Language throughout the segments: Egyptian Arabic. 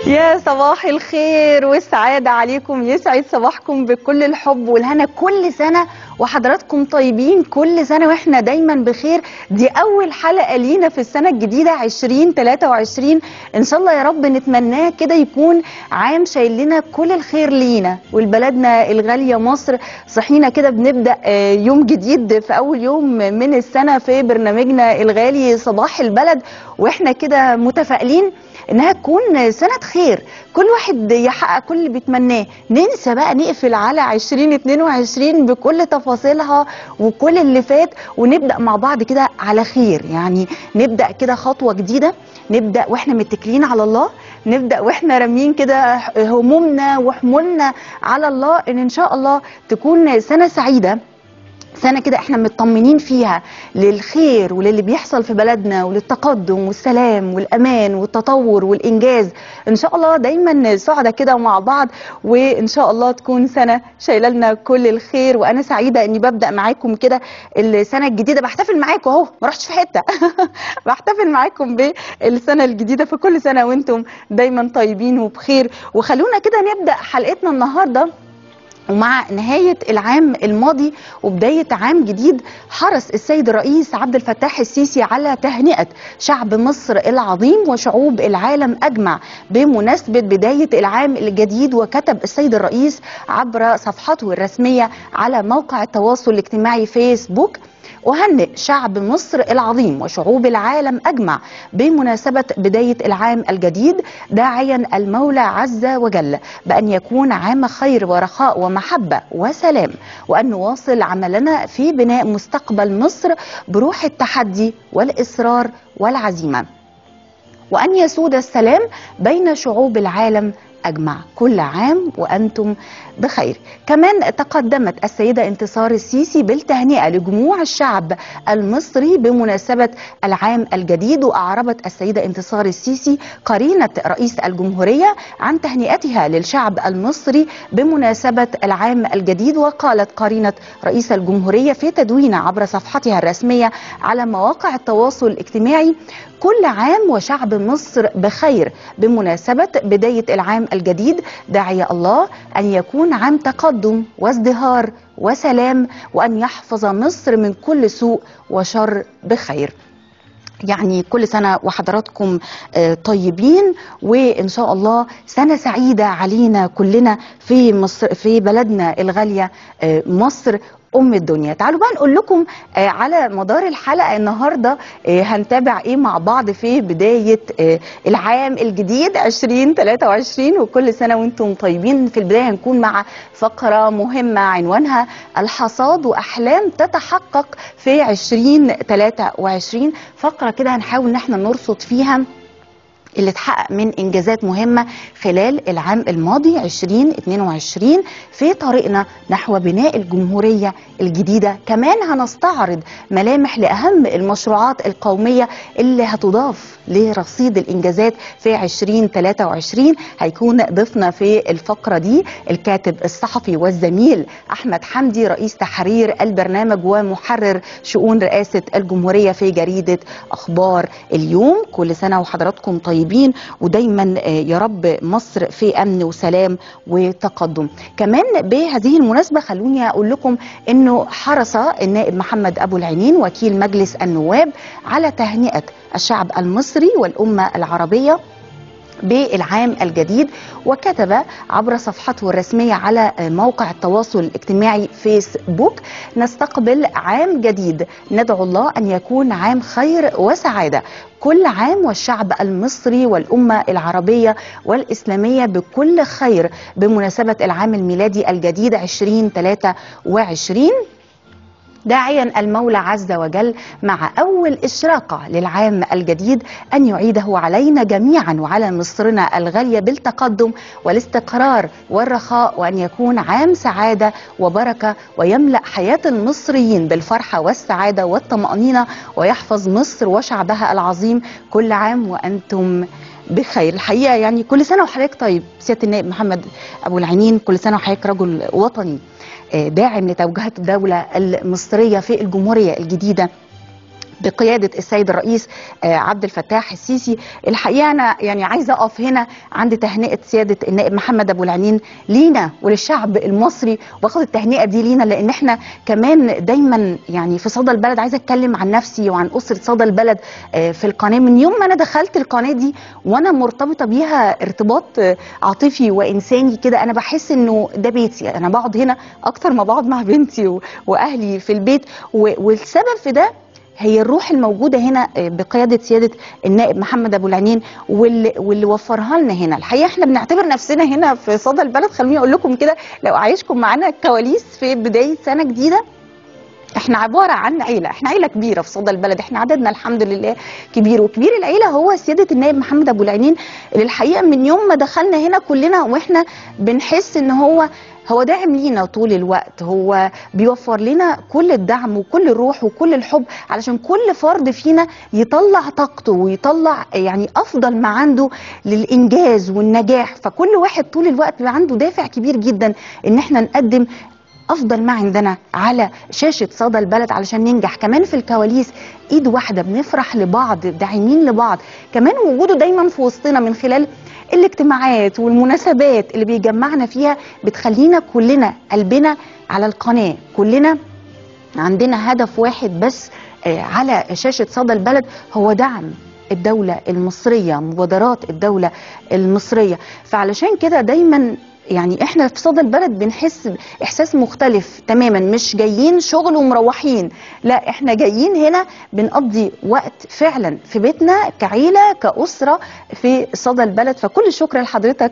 يا صباح الخير والسعادة عليكم يسعد صباحكم بكل الحب والهنا كل سنة وحضراتكم طيبين كل سنة واحنا دايما بخير دي أول حلقة لينا في السنة الجديدة 2023 إن شاء الله يا رب نتمناه كده يكون عام شايل لنا كل الخير لينا ولبلدنا الغالية مصر صحينا كده بنبدأ آه، يوم جديد في أول يوم من السنة في برنامجنا الغالي صباح البلد واحنا كده متفائلين انها تكون سنه خير كل واحد يحقق كل اللي بيتمناه ننسى بقى نقفل على 2022 بكل تفاصيلها وكل اللي فات ونبدا مع بعض كده على خير يعني نبدا كده خطوه جديده نبدا واحنا متكلين على الله نبدا واحنا رامين كده همومنا وحمولنا على الله ان ان شاء الله تكون سنه سعيده سنه كده احنا مطمنين فيها للخير وللي بيحصل في بلدنا وللتقدم والسلام والامان والتطور والانجاز ان شاء الله دايما سعدة كده مع بعض وان شاء الله تكون سنه شايله لنا كل الخير وانا سعيده اني ببدا معاكم كده السنه الجديده بحتفل معاكم اهو ما رحتش في حته بحتفل معاكم بالسنه الجديده في كل سنه وانتم دايما طيبين وبخير وخلونا كده نبدا حلقتنا النهارده ومع نهاية العام الماضي وبداية عام جديد حرص السيد الرئيس عبد الفتاح السيسي على تهنئة شعب مصر العظيم وشعوب العالم أجمع بمناسبة بداية العام الجديد وكتب السيد الرئيس عبر صفحته الرسمية على موقع التواصل الاجتماعي فيسبوك أهنئ شعب مصر العظيم وشعوب العالم أجمع بمناسبة بداية العام الجديد داعيا المولى عز وجل بأن يكون عام خير ورخاء ومحبة وسلام وأن نواصل عملنا في بناء مستقبل مصر بروح التحدي والإصرار والعزيمة وأن يسود السلام بين شعوب العالم أجمع كل عام وأنتم بخير كمان تقدمت السيدة انتصار السيسي بالتهنئة لجموع الشعب المصري بمناسبة العام الجديد وأعربت السيدة انتصار السيسي قرينة رئيس الجمهورية عن تهنئتها للشعب المصري بمناسبة العام الجديد وقالت قرينة رئيس الجمهورية في تدوين عبر صفحتها الرسمية على مواقع التواصل الاجتماعي كل عام وشعب مصر بخير بمناسبة بداية العام الجديد داعي الله أن يكون عام تقدم وازدهار وسلام وأن يحفظ مصر من كل سوء وشر بخير يعني كل سنة وحضراتكم آه، طيبين وإن شاء الله سنة سعيدة علينا كلنا في مصر في بلدنا الغالية آه، مصر ام الدنيا تعالوا بقى نقول لكم آه، على مدار الحلقه النهارده آه، هنتابع ايه مع بعض في بدايه آه، العام الجديد 2023 وكل سنه وانتم طيبين في البدايه هنكون مع فقره مهمه عنوانها الحصاد واحلام تتحقق في 2023 فقره كده هنحاول ان احنا نرصد فيها اللي اتحقق من انجازات مهمه خلال العام الماضي 2022 في طريقنا نحو بناء الجمهوريه الجديده كمان هنستعرض ملامح لاهم المشروعات القوميه اللي هتضاف لرصيد الانجازات في 2023 هيكون ضيفنا في الفقره دي الكاتب الصحفي والزميل احمد حمدي رئيس تحرير البرنامج ومحرر شؤون رئاسه الجمهوريه في جريده اخبار اليوم كل سنه وحضراتكم طيبين ودايما آه، يا رب مصر في امن وسلام وتقدم كمان بهذه المناسبه خلوني اقول لكم انه حرص النائب محمد ابو العينين وكيل مجلس النواب على تهنئه الشعب المصري والامه العربيه بالعام الجديد وكتب عبر صفحته الرسمية على موقع التواصل الاجتماعي فيسبوك نستقبل عام جديد ندعو الله أن يكون عام خير وسعادة كل عام والشعب المصري والأمة العربية والإسلامية بكل خير بمناسبة العام الميلادي الجديد 2023 داعيا المولى عز وجل مع اول اشراقه للعام الجديد ان يعيده علينا جميعا وعلى مصرنا الغاليه بالتقدم والاستقرار والرخاء وان يكون عام سعاده وبركه ويملا حياه المصريين بالفرحه والسعاده والطمانينه ويحفظ مصر وشعبها العظيم كل عام وانتم بخير الحقيقه يعني كل سنه وحضرتك طيب سياده النائب محمد ابو العينين كل سنه وحضرتك رجل وطني داعم لتوجيهات الدولة المصرية في الجمهورية الجديدة بقياده السيد الرئيس آه، عبد الفتاح السيسي الحقيقه انا يعني عايزه اقف هنا عند تهنئه سياده النائب محمد ابو العنين لينا وللشعب المصري واخد التهنئه دي لينا لان احنا كمان دايما يعني في صدى البلد عايزه اتكلم عن نفسي وعن اسره صدى البلد آه، في القناه من يوم ما انا دخلت القناه دي وانا مرتبطه بيها ارتباط آه، عاطفي وانساني كده انا بحس انه ده بيتي انا بقعد هنا اكتر ما بقعد مع بنتي و- واهلي في البيت و- والسبب في ده هي الروح الموجوده هنا آه، بقياده سياده النائب محمد ابو العنين واللي, واللي وفرها لنا هنا الحقيقه احنا بنعتبر نفسنا هنا في صدى البلد خلوني اقول لكم كده لو عايشكم معانا كواليس في بدايه سنه جديده احنا عباره عن عيله احنا عيله كبيره في صدى البلد احنا عددنا الحمد لله كبير وكبير العيله هو سياده النائب محمد ابو العينين اللي الحقيقه من يوم ما دخلنا هنا كلنا واحنا بنحس ان هو هو داعم لينا طول الوقت هو بيوفر لنا كل الدعم وكل الروح وكل الحب علشان كل فرد فينا يطلع طاقته ويطلع يعني افضل ما عنده للانجاز والنجاح فكل واحد طول الوقت بيبقى عنده دافع كبير جدا ان احنا نقدم افضل ما عندنا على شاشه صدى البلد علشان ننجح كمان في الكواليس ايد واحده بنفرح لبعض داعمين لبعض كمان وجوده دايما في وسطنا من خلال الاجتماعات والمناسبات اللي بيجمعنا فيها بتخلينا كلنا قلبنا على القناه كلنا عندنا هدف واحد بس آه، على شاشة صدى البلد هو دعم الدولة المصرية مبادرات الدولة المصرية فعلشان كده دايما يعني احنا في صدى البلد بنحس احساس مختلف تماما مش جايين شغل ومروحين لا احنا جايين هنا بنقضي وقت فعلا في بيتنا كعيله كاسره في صدى البلد فكل الشكر لحضرتك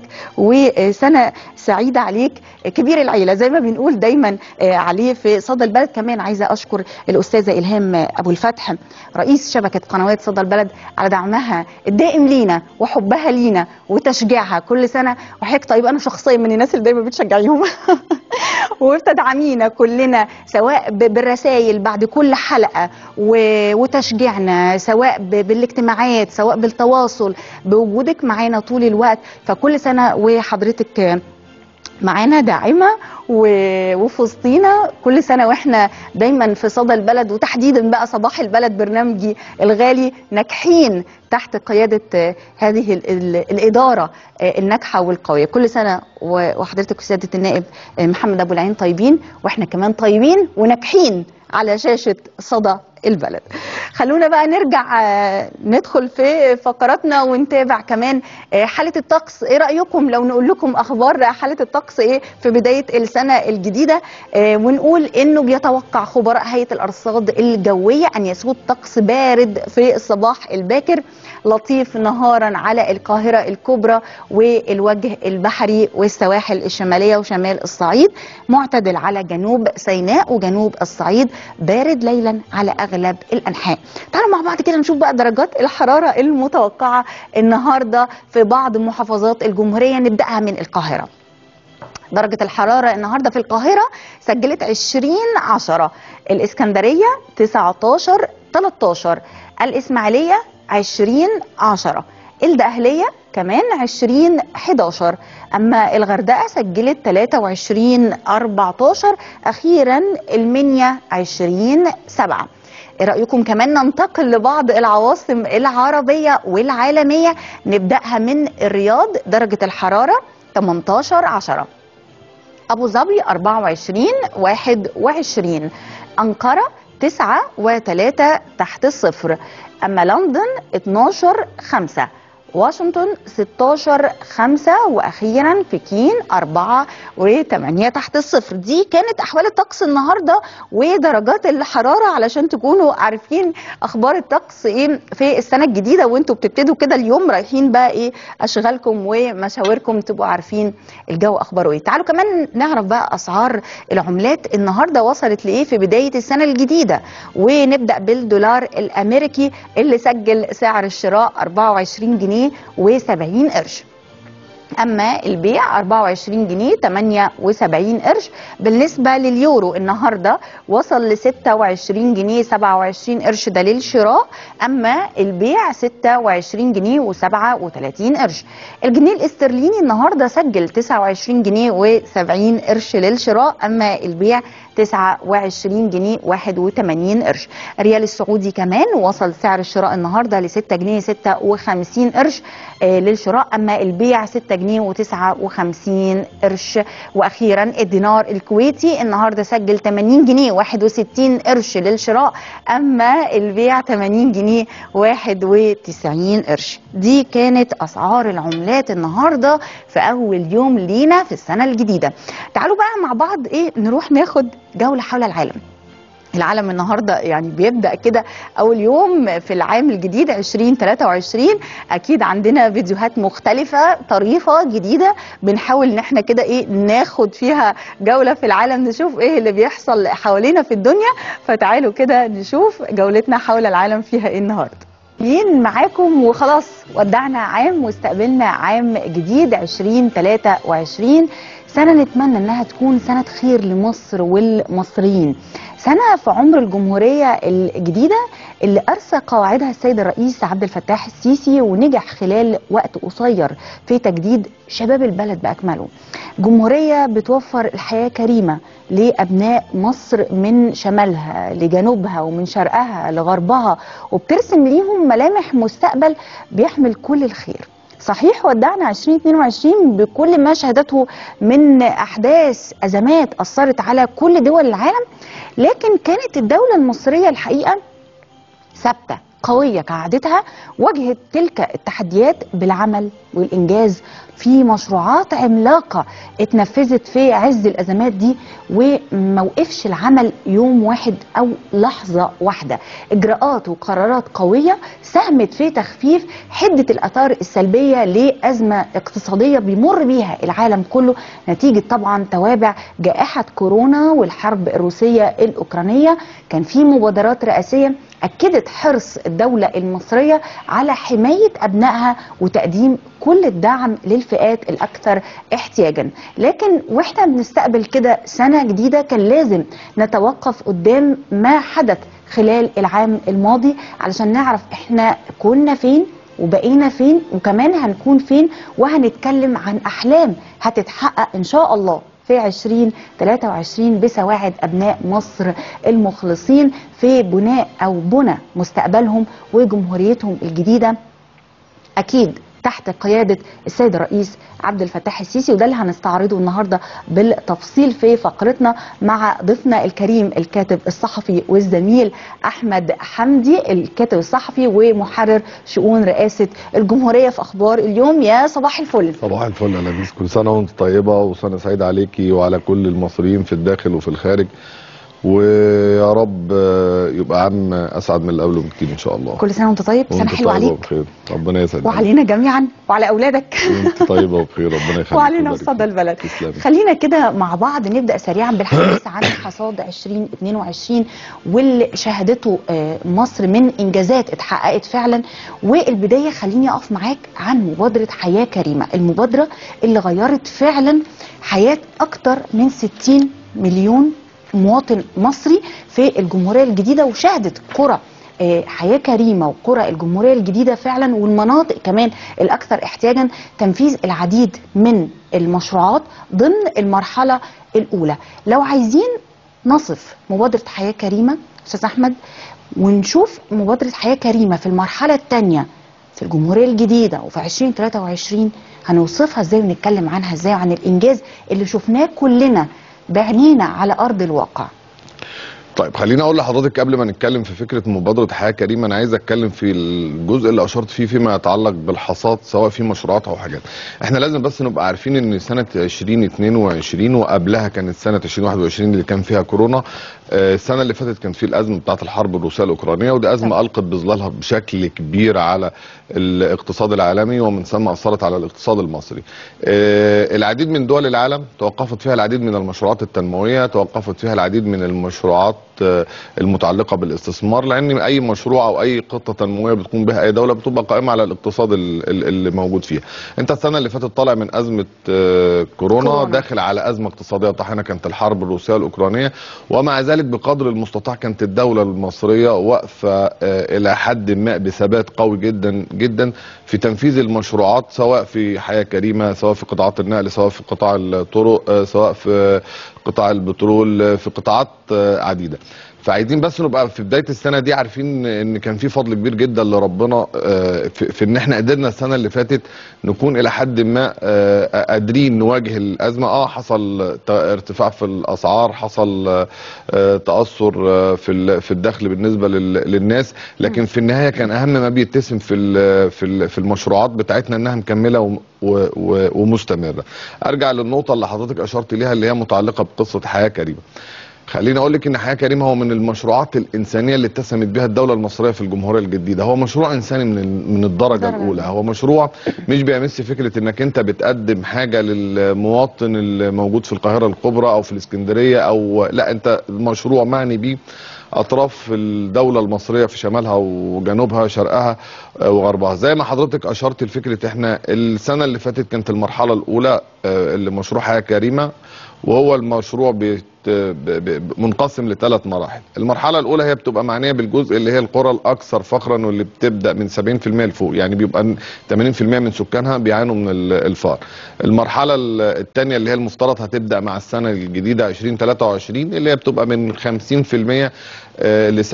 وسنه سعيده عليك كبير العيله زي ما بنقول دايما آه، عليه في صدى البلد كمان عايزه اشكر الاستاذه الهام ابو الفتح رئيس شبكه قنوات صدى البلد على دعمها الدائم لينا وحبها لينا وتشجيعها كل سنه وحضرتك طيب انا شخصيا من الناس اللي دايما بتشجعيهم وبتدعمينا كلنا سواء ب- بالرسائل بعد كل حلقه و- وتشجيعنا سواء ب- بالاجتماعات سواء بالتواصل بوجودك معانا طول الوقت فكل سنه وحضرتك آه، معانا داعمه و- وفي وسطينا كل سنه واحنا دايما في صدى البلد وتحديدا بقى صباح البلد برنامجي الغالي ناجحين تحت قياده آه، هذه ال- ال- الاداره آه، الناجحه والقويه كل سنه و- وحضرتك وسياده النائب آه، محمد ابو العين طيبين واحنا كمان طيبين وناجحين على شاشه صدى البلد خلونا بقى نرجع آه، ندخل في فقراتنا ونتابع كمان آه، حالة الطقس ايه رأيكم لو نقول لكم اخبار حالة الطقس ايه في بداية السنة الجديدة آه، ونقول انه بيتوقع خبراء هيئة الارصاد الجوية ان يسود طقس بارد في الصباح الباكر لطيف نهارا على القاهرة الكبرى والوجه البحري والسواحل الشمالية وشمال الصعيد معتدل على جنوب سيناء وجنوب الصعيد بارد ليلا على اغلب الانحاء تعالوا مع بعض كده نشوف بقى درجات الحرارة المتوقعة النهاردة في بعض محافظات الجمهورية نبدأها من القاهرة درجة الحرارة النهاردة في القاهرة سجلت 20 10 الإسكندرية 19 13 الإسماعيلية 20 10 الدقهلية كمان 20 11 أما الغردقة سجلت 23 14 أخيرا المنيا 20 7 ايه رايكم كمان ننتقل لبعض العواصم العربيه والعالميه نبداها من الرياض درجه الحراره 18 10 ابو ظبي 24 21 انقره 9 و3 تحت الصفر اما لندن 12 5 واشنطن 16 5 واخيرا بكين 4 و8 تحت الصفر دي كانت احوال الطقس النهارده ودرجات الحراره علشان تكونوا عارفين اخبار الطقس ايه في السنه الجديده وانتوا بتبتدوا كده اليوم رايحين بقى ايه اشغالكم ومشاوركم تبقوا عارفين الجو اخباره ايه تعالوا كمان نعرف بقى اسعار العملات النهارده وصلت لايه في بدايه السنه الجديده ونبدا بالدولار الامريكي اللي سجل سعر الشراء 24 جنيه و70 قرش اما البيع 24 جنيه 78 قرش بالنسبه لليورو النهارده وصل ل 26 جنيه 27 قرش ده للشراء اما البيع 26 جنيه و37 قرش الجنيه الاسترليني النهارده سجل 29 جنيه و70 قرش للشراء اما البيع 29 جنيه 81 قرش الريال السعودي كمان وصل سعر الشراء النهارده ل 6 جنيه 56 قرش آه، للشراء اما البيع 6 جنيه و59 قرش واخيرا الدينار الكويتي النهارده سجل 80 جنيه 61 قرش للشراء اما البيع 80 جنيه 91 قرش دي كانت اسعار العملات النهارده في اول يوم لينا في السنه الجديده تعالوا بقى مع بعض ايه نروح ناخد جوله حول العالم العالم النهارده يعني بيبدا كده اول يوم في العام الجديد 2023 اكيد عندنا فيديوهات مختلفه طريفه جديده بنحاول ان احنا كده ايه ناخد فيها جوله في العالم نشوف ايه اللي بيحصل حوالينا في الدنيا فتعالوا كده نشوف جولتنا حول العالم فيها ايه النهارده مين معاكم وخلاص ودعنا عام واستقبلنا عام جديد 2023 سنة نتمنى انها تكون سنة خير لمصر والمصريين سنة في عمر الجمهورية الجديدة اللي أرسى قواعدها السيد الرئيس عبد الفتاح السيسي ونجح خلال وقت قصير في تجديد شباب البلد بأكمله جمهورية بتوفر الحياة كريمة لأبناء مصر من شمالها لجنوبها ومن شرقها لغربها وبترسم ليهم ملامح مستقبل بيحمل كل الخير صحيح ودعنا 2022 بكل ما شهدته من احداث ازمات اثرت على كل دول العالم لكن كانت الدوله المصريه الحقيقه ثابته قويه كعادتها واجهت تلك التحديات بالعمل والانجاز في مشروعات عملاقه اتنفذت في عز الازمات دي وما وقفش العمل يوم واحد او لحظه واحده اجراءات وقرارات قويه ساهمت في تخفيف حده الاثار السلبيه لازمه اقتصاديه بيمر بيها العالم كله نتيجه طبعا توابع جائحه كورونا والحرب الروسيه الاوكرانيه كان في مبادرات رئاسيه اكدت حرص الدوله المصريه على حمايه ابنائها وتقديم كل الدعم للفئات الاكثر احتياجا لكن واحنا بنستقبل كده سنه جديده كان لازم نتوقف قدام ما حدث خلال العام الماضي علشان نعرف احنا كنا فين وبقينا فين وكمان هنكون فين وهنتكلم عن احلام هتتحقق ان شاء الله في 2023 بسواعد ابناء مصر المخلصين في بناء او بنى مستقبلهم وجمهوريتهم الجديده اكيد تحت قيادة السيد الرئيس عبد الفتاح السيسي وده اللي هنستعرضه النهارده بالتفصيل في فقرتنا مع ضيفنا الكريم الكاتب الصحفي والزميل احمد حمدي الكاتب الصحفي ومحرر شؤون رئاسة الجمهورية في اخبار اليوم يا صباح الفل صباح الفل يا لميس كل سنه وانت طيبه وسنه سعيده عليكي وعلى كل المصريين في الداخل وفي الخارج ويا رب آه، يبقى عام اسعد من اللي قبله بكتير ان شاء الله كل سنة وانت طيب سنة وانت حلوة طيبه عليك وبخير ربنا يسعدك وعلينا جميعا وعلى اولادك وانت طيبه وبخير ربنا يخليك وعلينا ويبارك وصدى فيك. البلد تسلمي خلينا كده مع بعض نبدا سريعا بالحديث عن حصاد 2022 واللي شهدته آه، مصر من انجازات اتحققت فعلا والبدايه خليني اقف معاك عن مبادره حياه كريمه المبادره اللي غيرت فعلا حياه اكتر من 60 مليون مواطن مصري في الجمهوريه الجديده وشهدت قرى آه، حياه كريمه وقرى الجمهوريه الجديده فعلا والمناطق كمان الاكثر احتياجا تنفيذ العديد من المشروعات ضمن المرحله الاولى لو عايزين نصف مبادره حياه كريمه استاذ احمد ونشوف مبادره حياه كريمه في المرحله الثانيه في الجمهوريه الجديده وفي 2023 هنوصفها ازاي ونتكلم عنها ازاي وعن الانجاز اللي شفناه كلنا بعينينا على ارض الواقع طيب خليني اقول لحضرتك قبل ما نتكلم في فكره مبادره حياه كريمه انا عايز اتكلم في الجزء اللي اشرت فيه فيما يتعلق بالحصاد سواء في مشروعات او حاجات احنا لازم بس نبقى عارفين ان سنه 2022 وقبلها كانت سنه 2021 اللي كان فيها كورونا آه، السنه اللي فاتت كان في الازمه بتاعه الحرب الروسيه الاوكرانيه ودي ازمه القت بظلالها بشكل كبير على الاقتصاد العالمي ومن ثم اثرت على الاقتصاد المصري آه، العديد من دول العالم توقفت فيها العديد من المشروعات التنمويه توقفت فيها العديد من المشروعات آه، المتعلقه بالاستثمار لان اي مشروع او اي خطه تنمويه بتقوم بها اي دوله بتبقى قائمه على الاقتصاد ال- ال- اللي موجود فيها انت السنه اللي فاتت طالع من ازمه آه، كورونا, كورونا. كورونا. داخل على ازمه اقتصاديه طاحنه كانت الحرب الروسيه الاوكرانيه ومع ذلك بقدر المستطاع كانت الدوله المصريه واقفه آه، الى حد ما بثبات قوي جدا جدا في تنفيذ المشروعات سواء في حياه كريمه سواء في قطاعات النقل سواء في قطاع الطرق آه، سواء في قطاع البترول في قطاعات آه، عديده فعايزين بس نبقى في بدايه السنه دي عارفين ان كان في فضل كبير جدا لربنا آه، في في ان احنا قدرنا السنه اللي فاتت نكون الى حد ما آه، قادرين نواجه الازمه اه حصل ت- ارتفاع في الاسعار حصل آه، آه، تاثر آه، في ال- في الدخل بالنسبه لل- للناس لكن في النهايه كان اهم ما بيتسم في ال- في ال- في المشروعات بتاعتنا انها مكمله وم- و- و- ومستمره ارجع للنقطه اللي حضرتك اشرت ليها اللي هي متعلقه بقصه حياه كريمه خليني اقول لك ان حياه كريمه هو من المشروعات الانسانيه اللي اتسمت بها الدوله المصريه في الجمهوريه الجديده هو مشروع انساني من ال- من الدرجه درجة. الاولى هو مشروع مش بيمس فكره انك انت بتقدم حاجه للمواطن الموجود في القاهره الكبرى او في الاسكندريه او لا انت مشروع معني بيه اطراف الدوله المصريه في شمالها وجنوبها شرقها آه، وغربها زي ما حضرتك اشرت لفكره احنا السنه اللي فاتت كانت المرحله الاولى آه، اللي مشروع حياه كريمه وهو المشروع بيت ب- ب- منقسم لثلاث مراحل المرحله الاولى هي بتبقى معنيه بالجزء اللي هي القرى الاكثر فقرا واللي بتبدا من 70% لفوق يعني بيبقى 80% من سكانها بيعانوا من ال- الفقر المرحله الثانيه اللي هي المفترض هتبدا مع السنه الجديده 2023 اللي هي بتبقى من 50% آه، ل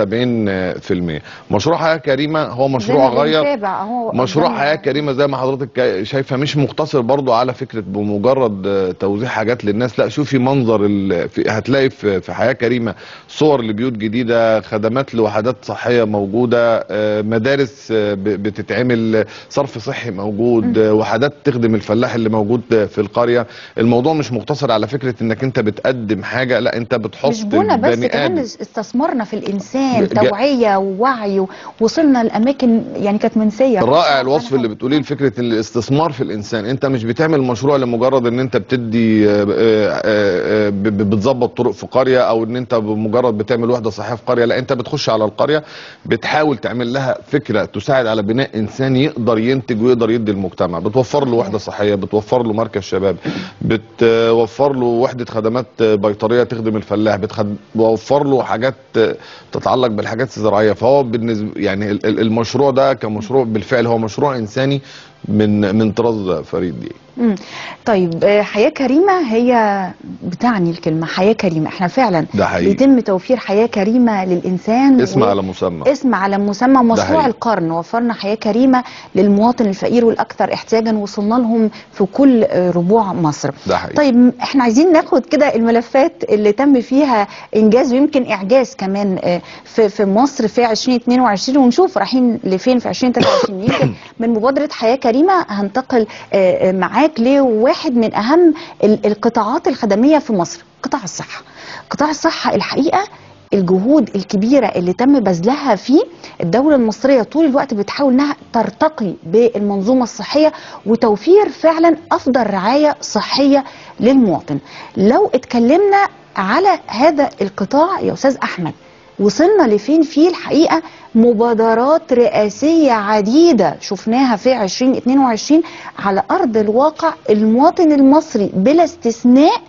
70% مشروع حياه كريمه هو مشروع زي ما غير بنتابع اهو مشروع قدامنا. حياه كريمه زي ما حضرتك كا- شايفه مش مقتصر برضو على فكره بمجرد آه، توزيع حاجات للناس لا شوفي منظر ال... في... هتلاقي في... في حياه كريمه صور لبيوت جديده خدمات لوحدات صحيه موجوده آه، مدارس آه، ب... بتتعمل صرف صحي موجود آه، وحدات تخدم الفلاح اللي موجود آه، في القريه الموضوع مش مقتصر على فكره انك انت بتقدم حاجه لا انت بتحط مش بنا بس البني كمان آدم. استثمرنا في الانسان جا- توعيه ووعي ووصلنا لاماكن يعني كانت منسيه رائع الوصف اللي بتقوليه لفكره الاستثمار في الانسان انت مش بتعمل مشروع لمجرد ان انت بتدي آه، آه، آه، ب- ب- بتظبط طرق في قريه او ان انت بمجرد بتعمل وحده صحيه في قريه لا انت بتخش على القريه بتحاول تعمل لها فكره تساعد على بناء انسان يقدر ينتج ويقدر يدي المجتمع بتوفر له وحده صحيه بتوفر له مركز شباب بتوفر له وحده خدمات بيطريه تخدم الفلاح بتوفر له حاجات تتعلق بالحاجات الزراعيه فهو بالنسبه يعني ال- ال- المشروع ده كمشروع بالفعل هو مشروع انساني من من طراز فريد دي مم. طيب آه، حياة كريمة هي بتعني الكلمة حياة كريمة احنا فعلا ده حقيقي. بيتم توفير حياة كريمة للإنسان اسم و- على مسمى اسم على مسمى مشروع حقيقي. القرن وفرنا حياة كريمة للمواطن الفقير والأكثر احتياجا وصلنا لهم في كل آه، ربوع مصر ده حقيقي. طيب احنا عايزين ناخد كده الملفات اللي تم فيها إنجاز ويمكن إعجاز كمان آه، في في مصر في 2022 ونشوف رايحين لفين في 2023 يمكن من مبادرة حياة كريمة هنتقل آه، آه، معاك لواحد من أهم ال- القطاعات الخدمية في مصر قطاع الصحة قطاع الصحة الحقيقة الجهود الكبيرة اللي تم بذلها فيه الدولة المصرية طول الوقت بتحاول انها ترتقي بالمنظومة الصحية وتوفير فعلا افضل رعاية صحية للمواطن لو اتكلمنا على هذا القطاع يا استاذ احمد وصلنا لفين فيه الحقيقة مبادرات رئاسية عديدة شفناها في 2022 على أرض الواقع المواطن المصري بلا استثناء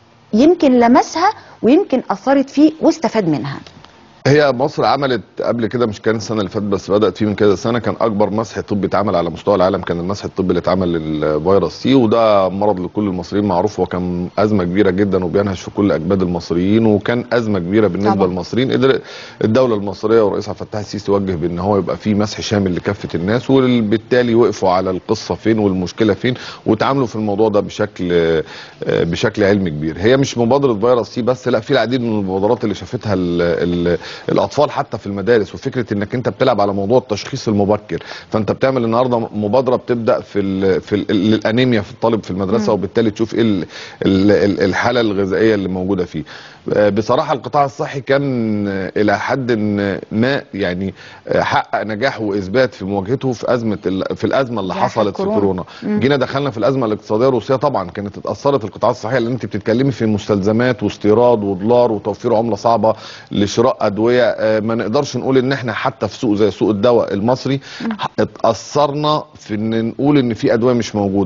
يمكن لمسها ويمكن أثرت فيه واستفاد منها هي مصر عملت قبل كده مش كان السنه اللي فاتت بس بدات فيه من كذا سنه كان اكبر مسح طبي اتعمل على مستوى العالم كان المسح الطبي اللي اتعمل للفيروس سي وده مرض لكل المصريين معروف وكان ازمه كبيره جدا وبينهش في كل اجباد المصريين وكان ازمه كبيره بالنسبه طبعا. للمصريين قدر الدوله المصريه ورئيسها عبد الفتاح السيسي وجه بان هو يبقى فيه مسح شامل لكافه الناس وبالتالي وقفوا على القصه فين والمشكله فين وتعاملوا في الموضوع ده بشكل آه، بشكل علمي كبير هي مش مبادره فيروس سي بس لا في العديد من المبادرات اللي شافتها ال ال الاطفال حتى في المدارس وفكره انك انت بتلعب على موضوع التشخيص المبكر فانت بتعمل النهارده مبادره بتبدا في ال في ال الانيميا في الطالب في المدرسه مم. وبالتالي تشوف ايه ال- ال- ال- الحاله الغذائيه اللي موجوده فيه آه، بصراحه القطاع الصحي كان آه، الى حد ما يعني آه، حقق نجاح واثبات في مواجهته في ازمه ال- في الازمه اللي جائحة حصلت في كورونا. كورونا مم. جينا دخلنا في الازمه الاقتصاديه الروسيه طبعا كانت اتاثرت القطاعات الصحيه لان انت بتتكلمي في مستلزمات واستيراد ودولار وتوفير عمله صعبه لشراء ادويه آه، ما نقدرش نقول ان احنا حتى في سوق زي سوق الدواء المصري اتاثرنا في ان نقول ان في ادويه مش موجوده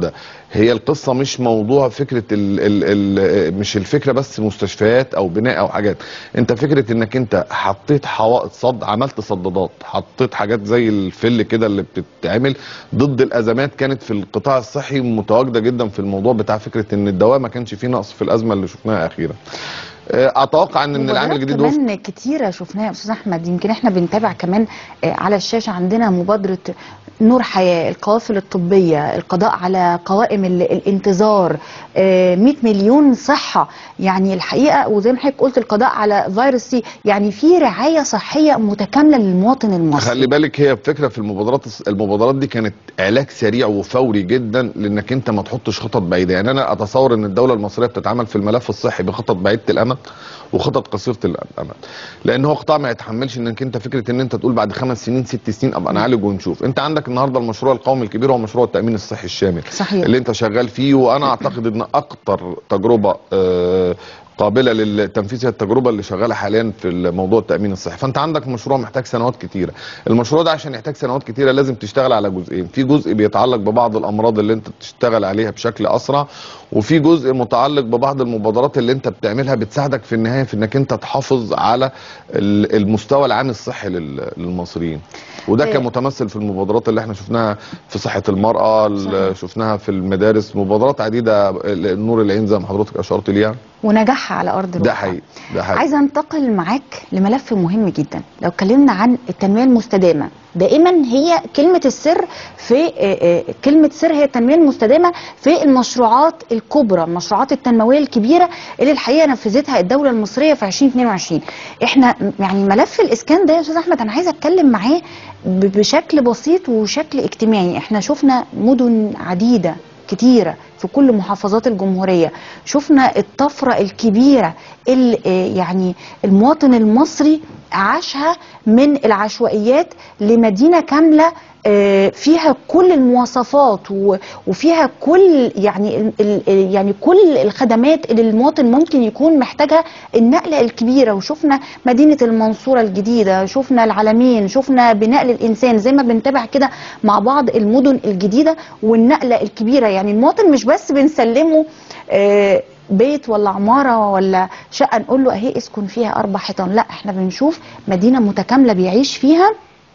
هي القصه مش موضوع فكره ال ال ال مش الفكره بس مستشفيات او بناء او حاجات انت فكره انك انت حطيت حوائط صد عملت صدادات حطيت حاجات زي الفل كده اللي بتتعمل ضد الازمات كانت في القطاع الصحي متواجده جدا في الموضوع بتاع فكره ان الدواء ما كانش فيه نقص في الازمه اللي شفناها اخيرا آه، اتوقع ان إن العام مبادرات الجديد وفق كمان كتيرة شفناها يا استاذ احمد يمكن احنا بنتابع كمان آه، على الشاشة عندنا مبادرة نور حياة القوافل الطبية القضاء على قوائم ال- الانتظار آه، 100 مليون صحة يعني الحقيقة وزي ما حضرتك قلت القضاء على فيروس سي يعني في رعاية صحية متكاملة للمواطن المصري خلي بالك هي فكره في المبادرات المبادرات دي كانت علاج سريع وفوري جدا لانك انت ما تحطش خطط بعيده يعني انا اتصور ان الدوله المصريه بتتعامل في الملف الصحي بخطط بعيده الامد وخطط قصيره الامد لان هو قطاع ما يتحملش انك انت فكره ان انت تقول بعد خمس سنين ست سنين ابقى نعالج ونشوف انت عندك النهارده المشروع القومي الكبير هو مشروع التامين الصحي الشامل صحيح. اللي انت شغال فيه وانا اعتقد ان اكتر تجربه آه، قابله للتنفيذ هي التجربه اللي شغاله حاليا في موضوع التامين الصحي فانت عندك مشروع محتاج سنوات كتيره المشروع ده عشان يحتاج سنوات كتيره لازم تشتغل على جزئين في جزء بيتعلق ببعض الامراض اللي انت تشتغل عليها بشكل اسرع وفي جزء متعلق ببعض المبادرات اللي انت بتعملها بتساعدك في النهايه في انك انت تحافظ على ال- المستوى العام الصحي لل- للمصريين وده إيه. كان متمثل في المبادرات اللي احنا شفناها في صحه المراه اللي صحيح. شفناها في المدارس مبادرات عديده نور العين زي ما حضرتك اشرت ليها ونجاحها على ارض ده الواقع حقيقي ده حقيقي عايزه انتقل معاك لملف مهم جدا لو اتكلمنا عن التنميه المستدامه دائما هي كلمه السر في آه، آه، كلمه سر هي التنميه المستدامه في المشروعات الكبرى المشروعات التنمويه الكبيره اللي الحقيقه نفذتها الدوله المصريه في 2022 احنا يعني ملف الاسكان ده يا استاذ احمد انا عايزه اتكلم معاه ب- بشكل بسيط وشكل اجتماعي احنا شفنا مدن عديده كتيرة في كل محافظات الجمهورية شفنا الطفرة الكبيرة اللي آه، يعني المواطن المصري عاشها من العشوائيات لمدينة كاملة آه، فيها كل المواصفات و- وفيها كل يعني ال- ال- يعني كل الخدمات اللي المواطن ممكن يكون محتاجها النقلة الكبيرة وشفنا مدينة المنصورة الجديدة شفنا العلمين شفنا بناء للإنسان زي ما بنتابع كده مع بعض المدن الجديدة والنقلة الكبيرة يعني المواطن مش بس بنسلمه آه، بيت ولا عمارة ولا شقة نقول له اهي اسكن فيها أربع حيطان لا احنا بنشوف مدينة متكاملة بيعيش فيها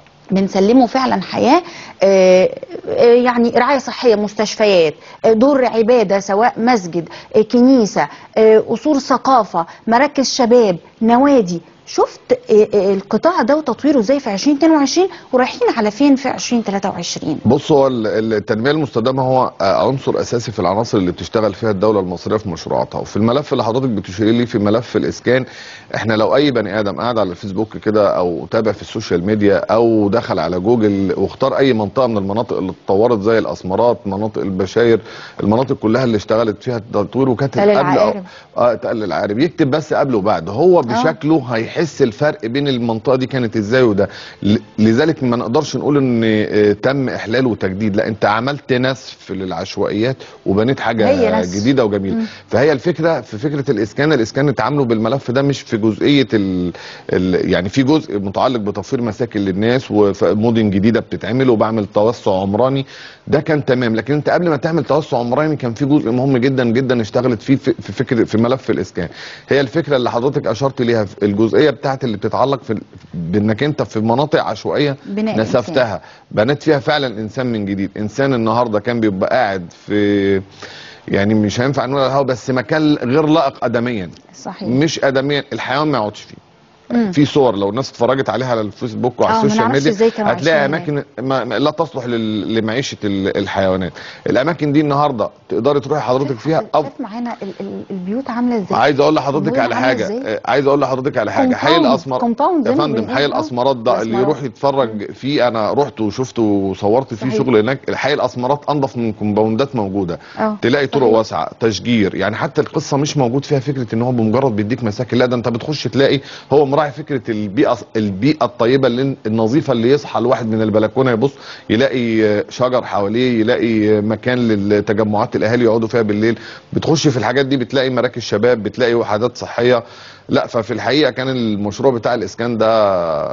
بنسلمه فعلا حياه آه، آه، يعني رعايه صحيه مستشفيات آه، دور عباده سواء مسجد آه، كنيسه آه، قصور ثقافه مراكز شباب نوادي شفت آه، آه، القطاع ده وتطويره ازاي في 2022 ورايحين على فين في 2023 بص هو ال- ال- التنميه المستدامه هو آه، عنصر اساسي في العناصر اللي بتشتغل فيها الدوله المصريه في مشروعاتها وفي الملف اللي حضرتك بتشيري لي في ملف الاسكان احنا لو اي بني ادم قاعد على الفيسبوك كده او تابع في السوشيال ميديا او دخل على جوجل واختار اي منطقه من المناطق اللي اتطورت زي الاسمرات مناطق البشاير المناطق كلها اللي اشتغلت فيها التطوير وكانت تل قبل أو- العقارب. اه تقل العارب يكتب بس قبل وبعد هو بشكله هيحس الفرق بين المنطقه دي كانت ازاي وده ل- لذلك ما نقدرش نقول ان آه، تم احلال وتجديد لا انت عملت نسف للعشوائيات وبنيت هي حاجه نسف. جديده وجميله مم. فهي الفكره في فكره الاسكان الاسكان اتعاملوا بالملف ده مش في جزئيه ال ال يعني في جزء متعلق بتوفير مساكن للناس ومدن جديده بتتعمل وبعمل توسع عمراني ده كان تمام لكن انت قبل ما تعمل توسع عمراني كان في جزء مهم جدا جدا اشتغلت فيه في في فكره في ملف الاسكان هي الفكره اللي حضرتك اشرت ليها في الجزئيه بتاعت اللي بتتعلق في بانك انت في مناطق عشوائيه بناء نسفتها بنيت فيها فعلا انسان من جديد انسان النهارده كان بيبقى قاعد في يعني مش هينفع نقول على الهوا بس مكان غير لائق ادميا صحيح مش ادميا الحيوان ما يقعدش فيه مم. في صور لو الناس اتفرجت عليها على الفيسبوك وعلى آه، ما السوشيال نعرفش ميديا إزاي كانوا هتلاقي عايشين اماكن ما ما- لا تصلح لل- لمعيشه ال- الحيوانات الاماكن دي النهارده تقدري تروحي حضرتك فيها أف... شايف معانا ال- ال- البيوت عامله ازاي عايز اقول لحضرتك المدن على عاملة حاجه إزاي؟ آه، عايز اقول لحضرتك على حاجه حي Compound- الاسمر compound زي يا ما فندم بنقول. حي آه، الاسمرات ده اللي الأسمرات. يروح يتفرج فيه انا رحت وشفت وصورت فيه صحيح. شغل هناك حي الاسمرات انظف من كومباوندات موجوده اه تلاقي طرق صحيح. واسعه تشجير يعني حتى القصه مش موجود فيها فكره ان هو بمجرد بيديك مساكن لا ده انت بتخش تلاقي هو مراعي فكره البيئه البيئه الطيبه اللي النظيفه اللي يصحى الواحد من البلكونه يبص يلاقي آه، شجر حواليه يلاقي آه، مكان للتجمعات الاهالي يقعدوا فيها بالليل بتخش في الحاجات دي بتلاقي مراكز شباب بتلاقي وحدات صحيه لا ففي الحقيقه كان المشروع بتاع الاسكان ده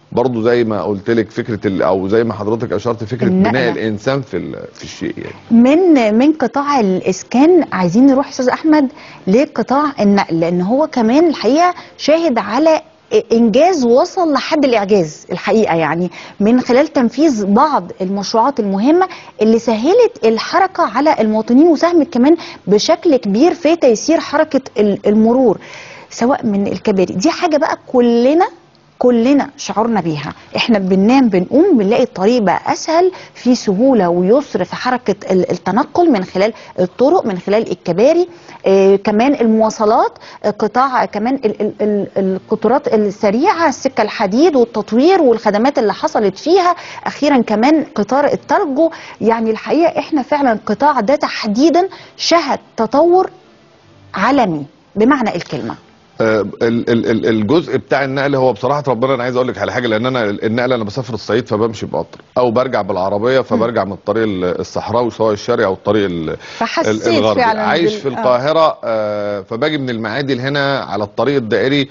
برضو زي ما قلت لك فكره ال- او زي ما حضرتك اشرت فكره النقلة. بناء الانسان في ال- في الشيء يعني من من قطاع الاسكان عايزين نروح استاذ احمد لقطاع النقل لان هو كمان الحقيقه شاهد على انجاز وصل لحد الاعجاز الحقيقه يعني من خلال تنفيذ بعض المشروعات المهمه اللي سهلت الحركه على المواطنين وساهمت كمان بشكل كبير في تيسير حركه ال- المرور سواء من الكباري دي حاجه بقى كلنا كلنا شعورنا بيها احنا بننام بنقوم بنلاقي الطريق بقى اسهل في سهوله ويسر في حركه ال- التنقل من خلال الطرق من خلال الكباري آه كمان المواصلات آه قطاع كمان ال- ال- ال- القطارات السريعه السكه الحديد والتطوير والخدمات اللي حصلت فيها اخيرا كمان قطار الترجو يعني الحقيقه احنا فعلا القطاع ده تحديدا شهد تطور عالمي بمعنى الكلمه آه، ال- ال- ال- الجزء بتاع النقل هو بصراحه ربنا انا عايز اقول لك على حاجه لان انا النقل انا بسافر الصعيد فبمشي بقطر او برجع بالعربيه فبرجع من الطريق ال- الصحراوي سواء الشرقي او الطريق ال- فحسيت ال- الغربي فعلا عايش بال- في آه. القاهره آه، فباجي من المعادي لهنا على الطريق الدائري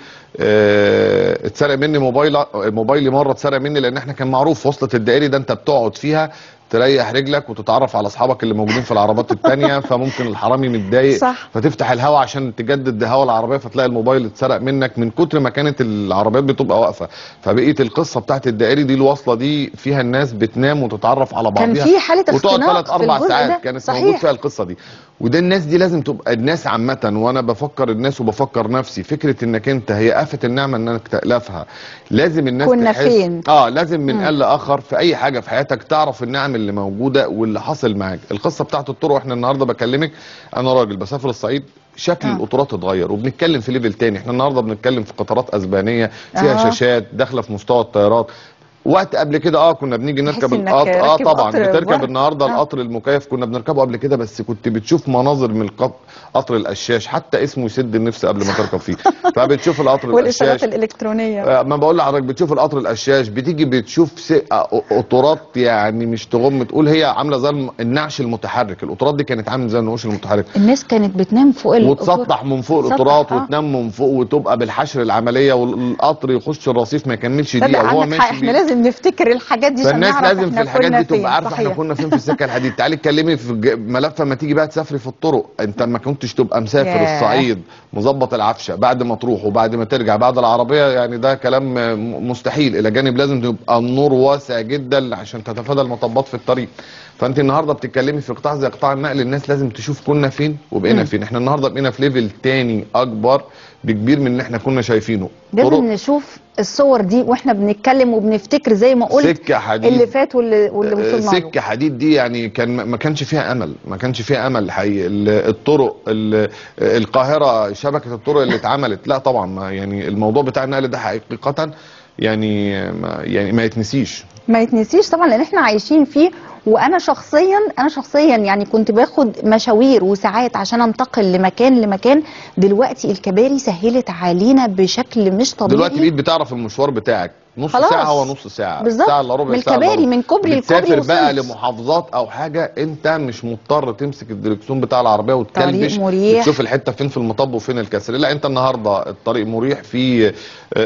آه، اتسرق مني موبايل موبايلي مره اتسرق مني لان احنا كان معروف وصله الدائري ده انت بتقعد فيها تريح رجلك وتتعرف على اصحابك اللي موجودين في العربات التانية فممكن الحرامي متضايق صح. فتفتح الهواء عشان تجدد هواء العربيه فتلاقي الموبايل اتسرق منك من كتر ما كانت العربيات بتبقى واقفه فبقيت القصه بتاعت الدائري دي الواصله دي فيها الناس بتنام وتتعرف على كان بعضها في حالة وتقعد اختناق ثلاث في اربع الجزء ساعات ده. كانت صحيح. موجود فيها القصه دي وده الناس دي لازم تبقى الناس عامه وانا بفكر الناس وبفكر نفسي فكره انك انت هي افه النعمه انك تالفها لازم الناس كنا تحس فين؟ اه لازم من مم. قال لاخر في اي حاجه في حياتك تعرف النعم اللي موجوده واللي حاصل معاك القصه بتاعت الطرق احنا النهارده بكلمك انا راجل بسافر الصعيد شكل آه. آه. القطارات اتغير وبنتكلم في ليفل تاني احنا النهارده بنتكلم في قطارات اسبانيه فيها آه. آه. شاشات داخله في مستوى الطيارات وقت قبل كده اه كنا بنيجي تحس نركب إنك القطر اه راكب طبعا قطر بتركب بره. النهارده آه. القطر المكيف كنا بنركبه قبل كده بس كنت بتشوف مناظر من القط- قطر القشاش حتى اسمه يسد النفس قبل ما تركب فيه فبتشوف القطر والاشارات القشاش الالكترونيه آه، ما بقول لحضرتك بتشوف القطر القشاش بتيجي بتشوف س- آه، قطارات يعني مش تغم تقول هي عامله زي الم- النعش المتحرك القطارات دي كانت عامله زي النعوش المتحرك الناس كانت بتنام فوق القطور. وتسطح من فوق تسطح، القطارات آه. وتنام من فوق وتبقى بالحشر العمليه والقطر يخش الرصيف ما يكملش تصدق دقيقه وهو عندك حق ماشي احنا بيه. لازم نفتكر الحاجات دي عشان فالناس نعرف لازم احنا في الحاجات كنا دي فين. تبقى عارفه احنا صحيح. كنا فين في السكه الحديد تعالي اتكلمي في الج- ملف ما تيجي بقى تسافري في الطرق انت ما كنتش تبقى مسافر ياه. الصعيد مظبط العفشه بعد ما تروح وبعد ما ترجع بعد العربيه يعني ده كلام م- مستحيل الى جانب لازم تبقى النور واسع جدا عشان تتفادى المطبات في الطريق فانت النهارده بتتكلمي في قطاع زي قطاع النقل الناس لازم تشوف كنا فين وبقينا مم. فين احنا النهارده بقينا في ليفل تاني اكبر بكبير من اللي احنا كنا شايفينه طرق لازم نشوف الصور دي واحنا بنتكلم وبنفتكر زي ما قلت سكه حديد اللي فات واللي واللي وصلنا له سكه حديد دي يعني كان ما كانش فيها امل ما كانش فيها امل حقيقي ال- الطرق ال- القاهره شبكه الطرق اللي اتعملت لا طبعا ما يعني الموضوع بتاع النقل ده حقيقه يعني ما يعني ما يتنسيش ما يتنسيش طبعا لان احنا عايشين فيه وانا شخصيا انا شخصيا يعني كنت باخد مشاوير وساعات عشان انتقل لمكان لمكان دلوقتي الكباري سهلت علينا بشكل مش طبيعي دلوقتي بقيت بتعرف المشوار بتاعك نص خلاص. ساعه هو نص ساعه بالظبط. ساعه الا ربع من ساعه إلا الكباري، ربع. من كوبري لكوبري بتسافر بقى وصلت. لمحافظات او حاجه انت مش مضطر تمسك الدركسيون بتاع العربيه وتكلبش طريق مريح. وتشوف الحته فين في المطب وفين الكسر لا انت النهارده الطريق مريح فيه آه،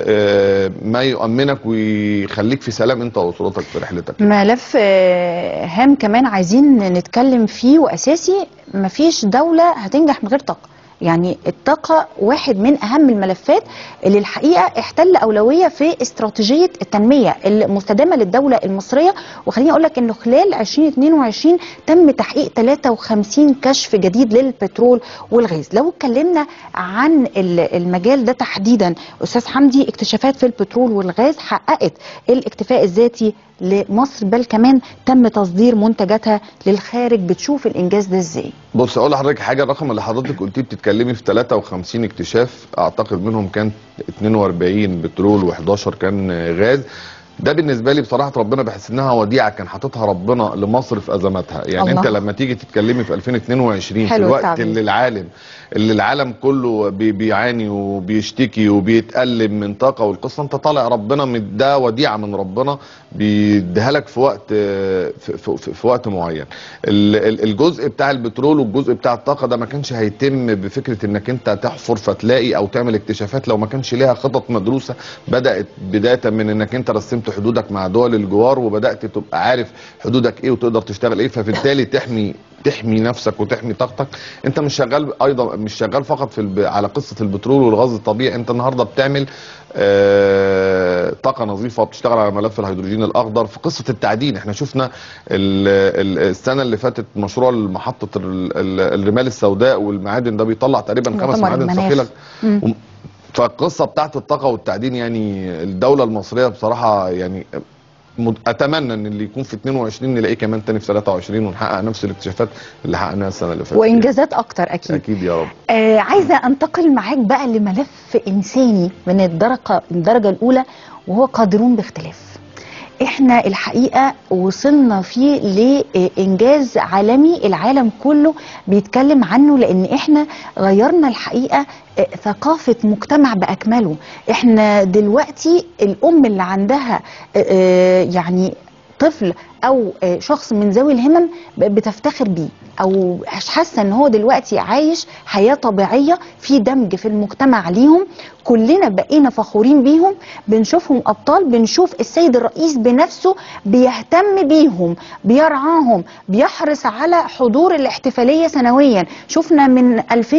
آه، ما يؤمنك ويخليك في سلام انت واسرتك في رحلتك ملف آه، هام كمان عايزين نتكلم فيه واساسي مفيش دوله هتنجح من غير طاقه يعني الطاقة واحد من أهم الملفات اللي الحقيقة احتل أولوية في استراتيجية التنمية المستدامة للدولة المصرية وخليني أقول لك إنه خلال 2022 تم تحقيق 53 كشف جديد للبترول والغاز لو اتكلمنا عن ال- المجال ده تحديدا أستاذ حمدي اكتشافات في البترول والغاز حققت الاكتفاء الذاتي لمصر بل كمان تم تصدير منتجاتها للخارج بتشوف الإنجاز ده إزاي بص اقول لحضرتك حاجه الرقم اللي حضرتك قلتيه بتتكلمي في 53 اكتشاف اعتقد منهم كان 42 بترول و11 كان غاز ده بالنسبه لي بصراحه ربنا بحس انها وديعه كان حاططها ربنا لمصر في ازماتها يعني الله. انت لما تيجي تتكلمي في 2022 في حلو الوقت التعبير. اللي العالم اللي العالم كله بي بيعاني وبيشتكي وبيتألم من طاقه والقصه انت طالع ربنا من ده وديعه من ربنا بيديها لك في وقت في, في, في, في وقت معين ال- ال- الجزء بتاع البترول والجزء بتاع الطاقه ده ما كانش هيتم بفكره انك انت تحفر فتلاقي او تعمل اكتشافات لو ما كانش ليها خطط مدروسه بدات بدايه من انك انت رسمت فهمت حدودك مع دول الجوار وبدات تبقى عارف حدودك ايه وتقدر تشتغل ايه فبالتالي تحمي تحمي نفسك وتحمي طاقتك انت مش شغال ايضا مش شغال فقط في الب... على قصه البترول والغاز الطبيعي انت النهارده بتعمل آه... طاقه نظيفه بتشتغل على ملف الهيدروجين الاخضر في قصه التعدين احنا شفنا ال... ال... السنه اللي فاتت مشروع محطه ال... ال... الرمال السوداء والمعادن ده بيطلع تقريبا خمس مؤتمر معادن المناخ. ثقيله مم. وم- فالقصه بتاعت الطاقه والتعدين يعني الدوله المصريه بصراحه يعني مد- اتمنى ان اللي يكون في 22 نلاقيه كمان تاني في 23 ونحقق نفس الاكتشافات اللي حققناها السنه اللي فاتت وانجازات اكتر اكيد اكيد يا رب آه عايزه انتقل معاك بقى لملف انساني من الدرجه الدرجه الاولى وهو قادرون باختلاف احنا الحقيقه وصلنا فيه لانجاز عالمي العالم كله بيتكلم عنه لان احنا غيرنا الحقيقه آه، ثقافه مجتمع باكمله احنا دلوقتي الام اللي عندها آه، آه، يعني طفل او آه، شخص من ذوي الهمم ب- بتفتخر بيه او مش حاسه ان هو دلوقتي عايش حياه طبيعيه في دمج في المجتمع ليهم كلنا بقينا فخورين بيهم بنشوفهم ابطال بنشوف السيد الرئيس بنفسه بيهتم بيهم بيرعاهم بيحرص على حضور الاحتفاليه سنويا شفنا من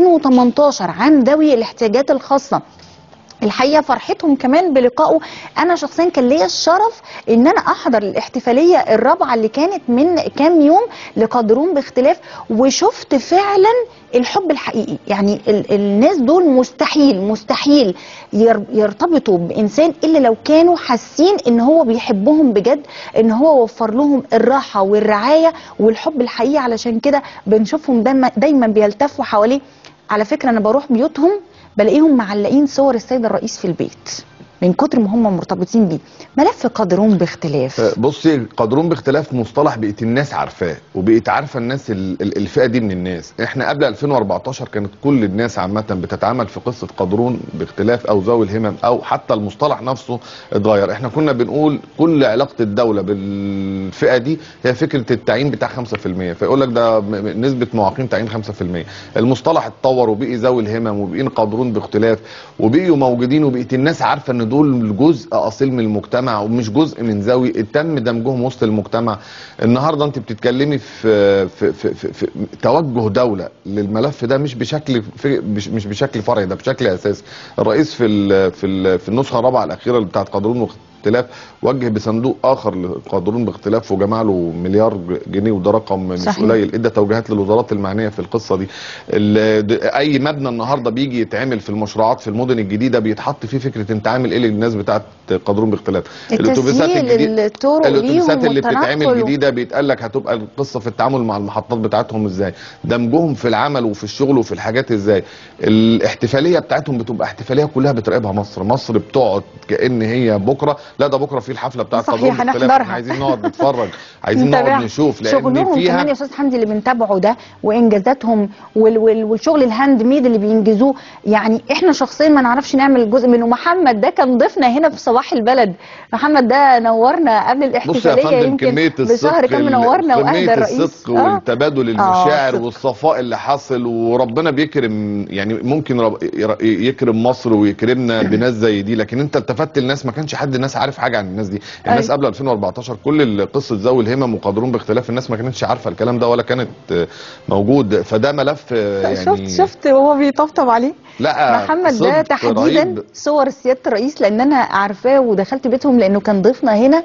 2018 عام ذوي الاحتياجات الخاصه الحقيقه فرحتهم كمان بلقائه انا شخصيا كان ليا الشرف ان انا احضر الاحتفاليه الرابعه اللي كانت من كام يوم لقادرون باختلاف وشفت فعلا الحب الحقيقي يعني ال الناس دول مستحيل مستحيل ير يرتبطوا بانسان الا لو كانوا حاسين ان هو بيحبهم بجد ان هو وفر لهم الراحه والرعايه والحب الحقيقي علشان كده بنشوفهم دايما دايما بيلتفوا حواليه على فكره انا بروح بيوتهم بلاقيهم معلقين صور السيد الرئيس في البيت من كتر ما هم مرتبطين بيه ملف قادرون باختلاف بصي قادرون باختلاف مصطلح بقت الناس عارفاه وبقت عارفه الناس ال- ال- الفئه دي من الناس احنا قبل 2014 كانت كل الناس عامه بتتعامل في قصه قادرون باختلاف او ذوي الهمم او حتى المصطلح نفسه اتغير احنا كنا بنقول كل علاقه الدوله بالفئه دي هي فكره التعيين بتاع 5% فيقول لك ده م- م- نسبه معاقين تعيين 5% المصطلح اتطور وبقي ذوي الهمم وبقين قادرون باختلاف وبقيوا موجودين وبقت الناس عارفه ان دول جزء اصيل من المجتمع ومش جزء من ذوي تم دمجهم وسط المجتمع النهارده انت بتتكلمي في في في, في, في توجه دوله للملف ده مش بشكل في مش مش بشكل فرعي ده بشكل اساسي الرئيس في ال في ال في النسخه الرابعه الاخيره اللي بتاعت قانون باختلاف وجه بصندوق اخر لقادرون باختلاف وجمع له مليار جنيه وده رقم مش صحيح. قليل ادى توجيهات للوزارات المعنيه في القصه دي ال- د- اي مبنى النهارده بيجي يتعمل في المشروعات في المدن الجديده بيتحط فيه فكره انت عامل ايه للناس بتاعت قادرون باختلاف التسهيل الطرق الاتوبيسات ليهم اللي بتتعمل والتنقل. جديده بيتقال لك هتبقى القصه في التعامل مع المحطات بتاعتهم ازاي دمجهم في العمل وفي الشغل وفي الحاجات ازاي الاحتفاليه بتاعتهم بتبقى احتفاليه كلها بتراقبها مصر مصر بتقعد كان هي بكره لا ده بكره في الحفله بتاعت صحيح، قادرون باختلاف هنحضرها. احنا عايزين نقعد نتفرج عايزين نتابعها. نقعد نشوف لان شغلهم كمان يا فيها استاذ حمدي اللي بنتابعه ده وانجازاتهم وال وال والشغل الهاند ميد اللي بينجزوه يعني احنا شخصيا ما نعرفش نعمل جزء منه محمد ده كان ضيفنا هنا في صباح البلد محمد ده نورنا قبل بص يا الاحتفاليه فندم يمكن كمية بشهر الصدق كان ال- منورنا كمية واهدى الرئيس الصدق آه. والتبادل آه، المشاعر صدق. والصفاء اللي حاصل وربنا بيكرم يعني ممكن رب ير- يكرم مصر ويكرمنا بناس زي دي لكن انت التفت الناس ما كانش حد الناس عارف حاجه عن الناس دي الناس أيوة. قبل 2014 كل ال- قصه ذوي الهمم وقادرون باختلاف الناس ما كانتش عارفه الكلام ده ولا كانت آه، موجود فده ملف آه، يعني شفت شفت وهو بيطبطب عليه لا محمد ده صدق تحديدا رهيب. صور سياده الرئيس لان انا عارفاه ودخلت بيتهم لانه كان ضيفنا هنا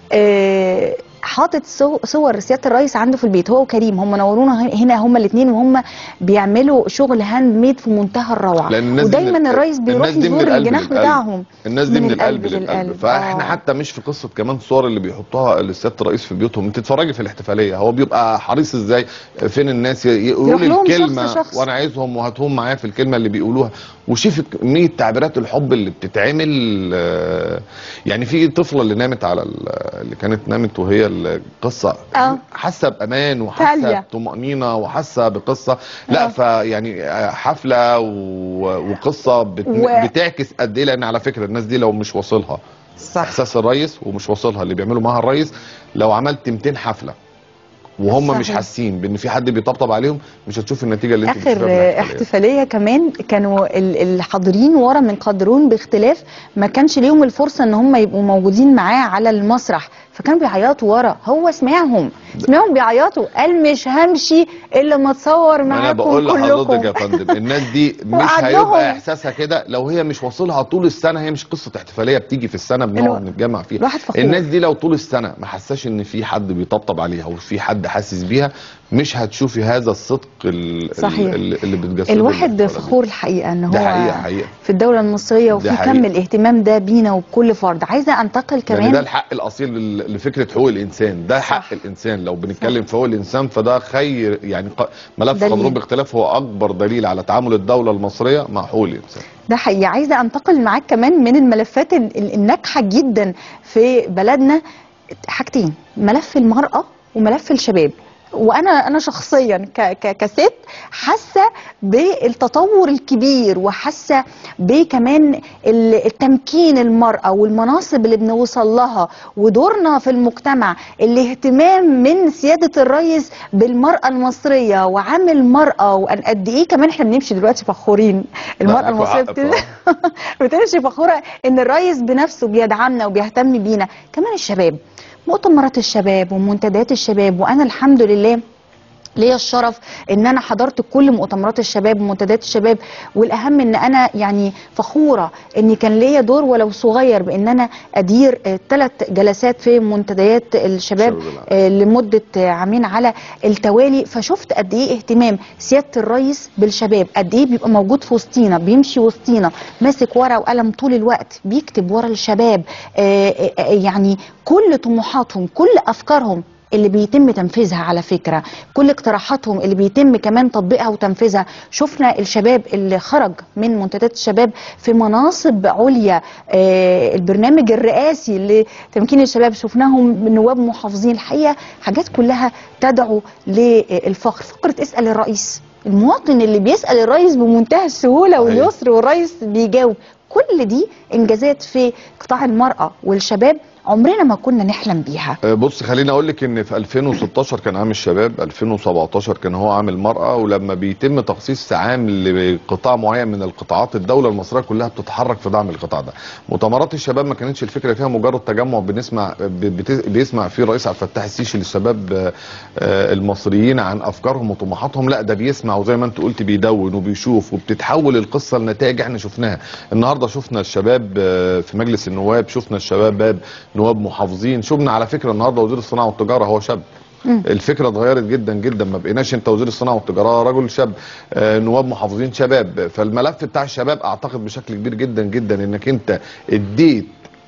آه، حاطط صو- صور سياده الرئيس عنده في البيت هو وكريم هم نورونا هنا هم الاثنين وهم بيعملوا شغل هاند ميد في منتهى الروعه لان الناس دي من- ودايما الرئيس بيروح الناس دي من يزور القلب الجناح للقلب. بتاعهم الناس دي من من, القلب, القلب للقلب للقلب. فاحنا آه. حتى مش في قصه كمان الصور اللي بيحطوها لسياده الرئيس في بيوتهم انت تتفرجي في الاحتفاليه هو بيبقى حريص ازاي فين الناس ي- يقولوا يروح لي لهم شخص الكلمه شخص. وانا عايزهم وهاتهم معايا في الكلمه اللي بيقولوها وشوف كميه تعبيرات الحب اللي بتتعمل آه، يعني في طفله اللي نامت على ال- اللي كانت نامت وهي القصه آه. حاسه بامان وحاسه تاليا. بطمانينه وحاسه بقصه لا آه. فيعني آه، حفله و- وقصه بت... و- بتعكس قد ايه لان على فكره الناس دي لو مش واصلها صح احساس الريس ومش واصلها اللي بيعملوا معاها الريس لو عملت 200 حفله وهم مش صحيح. حاسين بان في حد بيطبطب عليهم مش هتشوف النتيجه اللي انت اخر بتشوفها في الاحتفالية. احتفاليه كمان كانوا ال- الحاضرين ورا من قدرون باختلاف ما كانش ليهم الفرصه ان هم يبقوا موجودين معاه على المسرح فكانوا بيعيطوا ورا هو سمعهم سمعهم بيعيطوا قال مش همشي الا ما اتصور ما انا معاكم بقول لحضرتك يا كلكم فندم الناس دي مش وقعد لهم. هيبقى احساسها كده لو هي مش واصلها طول السنه هي مش قصه احتفاليه بتيجي في السنه بنقعد الو- نتجمع فيها الواحد فخور. الناس دي لو طول السنه ما حساش ان في حد بيطبطب عليها وفي حد حاسس بيها مش هتشوفي هذا الصدق ال- صحيح. ال- اللي بتجسده الواحد الاحتفالية. فخور الحقيقه ان هو ده حقيقة حقيقة. في الدوله المصريه دي وفي حقيقة. كم الاهتمام ده بينا وبكل فرد عايزه انتقل يعني كمان ده الحق الاصيل لل- لفكره حقوق الانسان ده صح. حق الانسان لو بنتكلم في حقوق الانسان فده خير يعني ق- ملف دليل. قدرون باختلاف هو اكبر دليل على تعامل الدوله المصريه مع حقوق الانسان ده حقيقي عايزه انتقل معاك كمان من الملفات ال- ال- الناجحه جدا في بلدنا حاجتين ملف المراه وملف الشباب وانا انا شخصيا ك ك كست حاسه بالتطور الكبير وحاسه بكمان ال- التمكين المراه والمناصب اللي بنوصل لها ودورنا في المجتمع الاهتمام من سياده الرئيس بالمراه المصريه وعامل المراه وان قد ايه كمان احنا بنمشي دلوقتي فخورين المراه معاك المصريه وحق بت... بتمشي فخوره ان الرئيس بنفسه بيدعمنا وبيهتم بينا كمان الشباب مؤتمرات الشباب ومنتديات الشباب وانا الحمد لله ليا الشرف ان انا حضرت كل مؤتمرات الشباب ومنتديات الشباب والاهم ان انا يعني فخوره ان كان ليا دور ولو صغير بان انا ادير ثلاث جلسات في منتديات الشباب شباب العالم. آه، لمده آه، عامين على التوالي فشفت قد ايه اهتمام سياده الرئيس بالشباب قد ايه بيبقى موجود في وسطينا بيمشي وسطينا ماسك ورقه وقلم طول الوقت بيكتب ورا الشباب آه، آه، آه، يعني كل طموحاتهم كل افكارهم اللي بيتم تنفيذها على فكرة كل اقتراحاتهم اللي بيتم كمان تطبيقها وتنفيذها شفنا الشباب اللي خرج من منتديات الشباب في مناصب عليا آه البرنامج الرئاسي لتمكين الشباب شفناهم نواب محافظين الحقيقة حاجات كلها تدعو للفخر فقرة اسأل الرئيس المواطن اللي بيسأل الرئيس بمنتهى السهولة صحيح. واليسر والرئيس بيجاوب كل دي انجازات في قطاع المرأة والشباب عمرنا ما كنا نحلم بيها آه، بص خليني اقول لك ان في 2016 كان عام الشباب 2017 كان هو عام المراه ولما بيتم تخصيص عام لقطاع معين من القطاعات الدوله المصريه كلها بتتحرك في دعم القطاع ده مؤتمرات الشباب ما كانتش الفكره فيها مجرد تجمع بنسمع ب- بت- بيسمع فيه الرئيس عبد الفتاح السيسي للشباب آه، آه، المصريين عن افكارهم وطموحاتهم لا ده بيسمع وزي ما انت قلت بيدون وبيشوف وبتتحول القصه لنتائج احنا شفناها النهارده شفنا الشباب آه، في مجلس النواب شفنا الشباب نواب محافظين شفنا على فكره النهارده وزير الصناعه والتجاره هو شاب الفكره اتغيرت جدا جدا ما بقيناش انت وزير الصناعه والتجاره رجل شاب آه، نواب محافظين شباب فالملف بتاع الشباب اعتقد بشكل كبير جدا جدا انك انت اديت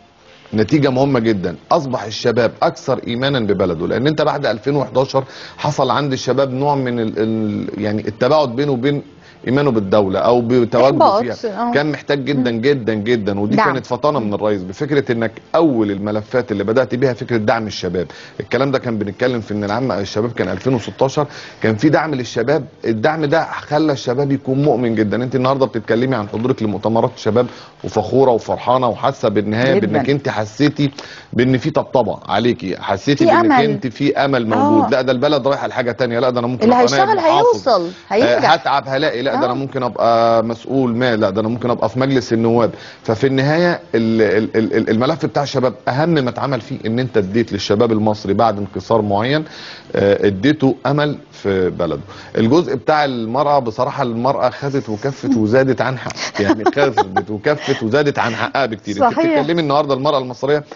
نتيجه مهمه جدا اصبح الشباب اكثر ايمانا ببلده لان انت بعد 2011 حصل عند الشباب نوع من ال ال يعني التباعد بينه وبين ايمانه بالدوله او بتواجده إحباط، فيها آه. كان محتاج جدا جدا جدا ودي دعم. كانت فطانه من الرئيس بفكره انك اول الملفات اللي بدات بيها فكره دعم الشباب الكلام ده كان بنتكلم في ان العام الشباب كان 2016 كان في دعم للشباب الدعم ده خلى الشباب يكون مؤمن جدا انت النهارده بتتكلمي عن حضورك لمؤتمرات الشباب وفخوره وفرحانه وحاسه بالنهايه جداً. بانك انت حسيتي بان في طبطبه عليكي حسيتي في بانك أمل. انت في امل موجود آه. لا ده البلد رايحه لحاجه تانية لا ده انا ممكن اللي أبقى نائب هيشتغل محافظ. هيوصل آه، هينجح هتعب هلاقي لا ده انا آه. ممكن ابقى مسؤول ما لا ده انا ممكن ابقى في مجلس النواب ففي النهايه ال- ال- ال- الملف بتاع الشباب اهم ما اتعمل فيه ان انت اديت للشباب المصري بعد انكسار معين آه، اديته امل في بلده الجزء بتاع المراه بصراحه المراه خدت وكفت وزادت عن حق يعني خدت وكفت وزادت عن حقها بكتير انت صحيح. بتتكلمي النهارده المراه المصريه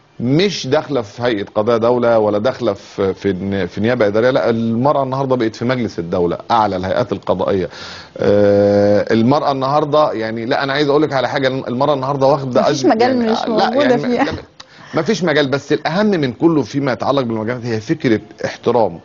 مش داخله في هيئه قضاء دوله ولا داخله في في في نيابه اداريه لا المراه النهارده بقت في مجلس الدوله اعلى الهيئات القضائيه آه، المراه النهارده يعني لا انا عايز اقول لك على حاجه المراه النهارده واخده مفيش أج- مجال يعني مش لا، موجودة يعني فيها. لا، ما فيش مجال بس الاهم من كله فيما يتعلق بالمجالات هي فكره احترام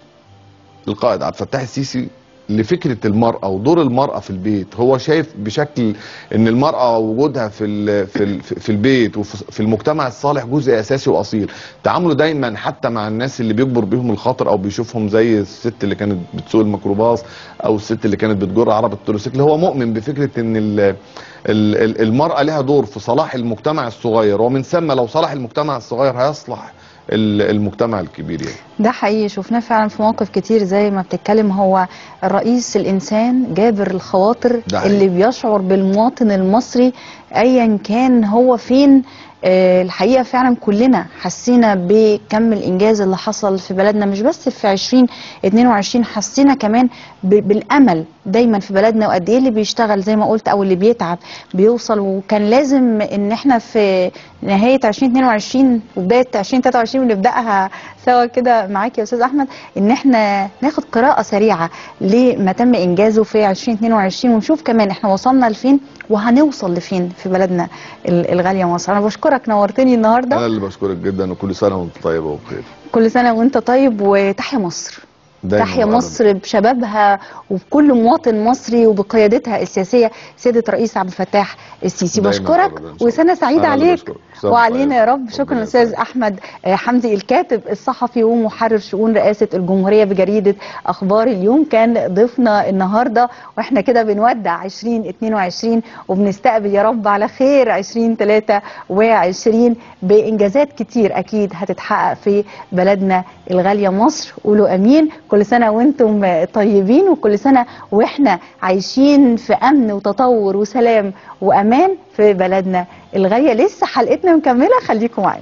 القائد عبد الفتاح السيسي لفكره المراه ودور المراه في البيت هو شايف بشكل ان المراه وجودها في ال في ال في البيت وفي المجتمع الصالح جزء اساسي واصيل تعامله دايما حتى مع الناس اللي بيكبر بيهم الخاطر او بيشوفهم زي الست اللي كانت بتسوق الميكروباص او الست اللي كانت بتجر عربة التروسيكل هو مؤمن بفكره ان ال ال- ال- المراه لها دور في صلاح المجتمع الصغير ومن ثم لو صلح المجتمع الصغير هيصلح ال- المجتمع الكبير يعني ده حقيقي شفناه فعلا في مواقف كتير زي ما بتتكلم هو الرئيس الانسان جابر الخواطر ده حقيقي. اللي بيشعر بالمواطن المصري ايا كان هو فين آه، الحقيقه فعلا كلنا حسينا بكم الانجاز اللي حصل في بلدنا مش بس في 2022 حسينا كمان ب- بالامل دايما في بلدنا وقد ايه اللي بيشتغل زي ما قلت او اللي بيتعب بيوصل وكان لازم ان احنا في نهايه 2022 وبدايه 2023 ونبداها سوا كده معاك يا استاذ احمد ان احنا ناخد قراءه سريعه لما تم انجازه في 2022 ونشوف كمان احنا وصلنا لفين وهنوصل لفين في بلدنا ال- الغاليه مصر انا بشكرك نورتني النهارده انا اللي بشكرك جدا وكل سنه وانت طيبه وبخير كل سنه وانت طيب وتحيا مصر دايماً تحيا وأبداً. مصر بشبابها وبكل مواطن مصري وبقيادتها السياسيه سياده الرئيس عبد الفتاح السيسي دايماً بشكرك وأبداً إن شاء وسنه الله. سعيده أنا اللي عليك بشكرك. سنة وعلينا يا طيبة. رب شكرا ربنا استاذ يسعدك. احمد آه، حمدي الكاتب الصحفي ومحرر شؤون رئاسه الجمهوريه بجريده اخبار اليوم كان ضيفنا النهارده واحنا كده بنودع 2022 وبنستقبل يا رب على خير 2023 بانجازات كتير اكيد هتتحقق في بلدنا الغاليه مصر قولوا امين كل سنه وانتم طيبين وكل سنه واحنا عايشين في امن وتطور وسلام وامان في بلدنا الغاليه لسه حلقتنا مكمله خليكم معانا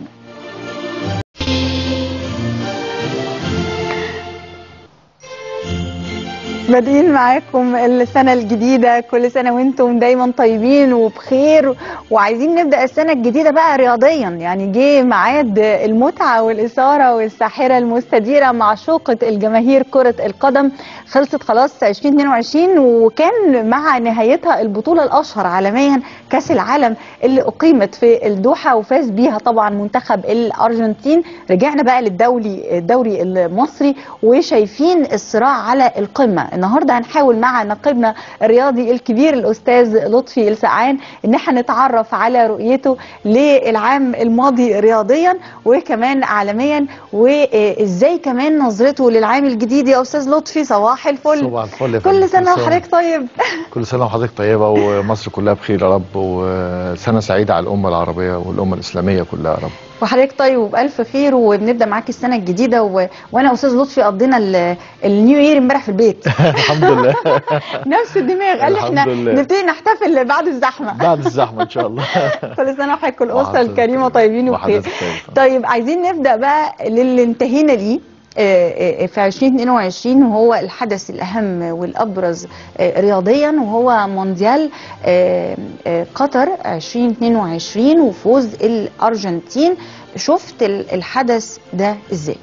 بادئين معاكم السنة الجديدة كل سنة وانتم دايما طيبين وبخير وعايزين نبدأ السنة الجديدة بقى رياضيا يعني جه ميعاد المتعة والإثارة والساحرة المستديرة مع شوقة الجماهير كرة القدم خلصت خلاص 2022 وكان مع نهايتها البطولة الأشهر عالميا كأس العالم اللي أقيمت في الدوحة وفاز بيها طبعا منتخب الأرجنتين رجعنا بقى للدولي الدوري المصري وشايفين الصراع على القمة النهاردة هنحاول مع نقيبنا الرياضي الكبير الأستاذ لطفي السقعان إن احنا نتعرف على رؤيته للعام الماضي رياضيا وكمان عالميا وإزاي كمان نظرته للعام الجديد يا أستاذ لطفي صباح الفل صباح الفل يا فندم. كل سنة وحضرتك طيب كل سنه وحضرتك طيبه ومصر كلها بخير يا رب وسنه سعيده على الامه العربيه والامه الاسلاميه كلها يا رب وحضرتك طيب وبألف خير وبنبدأ معاك السنة الجديدة و... وأنا وأستاذ لطفي قضينا ال... النيو يير امبارح في البيت الحمد لله نفس الدماغ قال لي احنا الحمد لله. نبتدي نحتفل بعد الزحمة بعد الزحمه ان شاء الله كل سنة وحضرتك الأسرة وحضرتك الكريمة طيبين وبخير وحضرتك طيب. طيب عايزين نبدأ بقى للي انتهينا ليه آه، آه، في 2022 وهو الحدث الأهم والأبرز آه، رياضيا وهو مونديال آه، آه، قطر 2022 وفوز الأرجنتين شفت ال- الحدث ده ازاي؟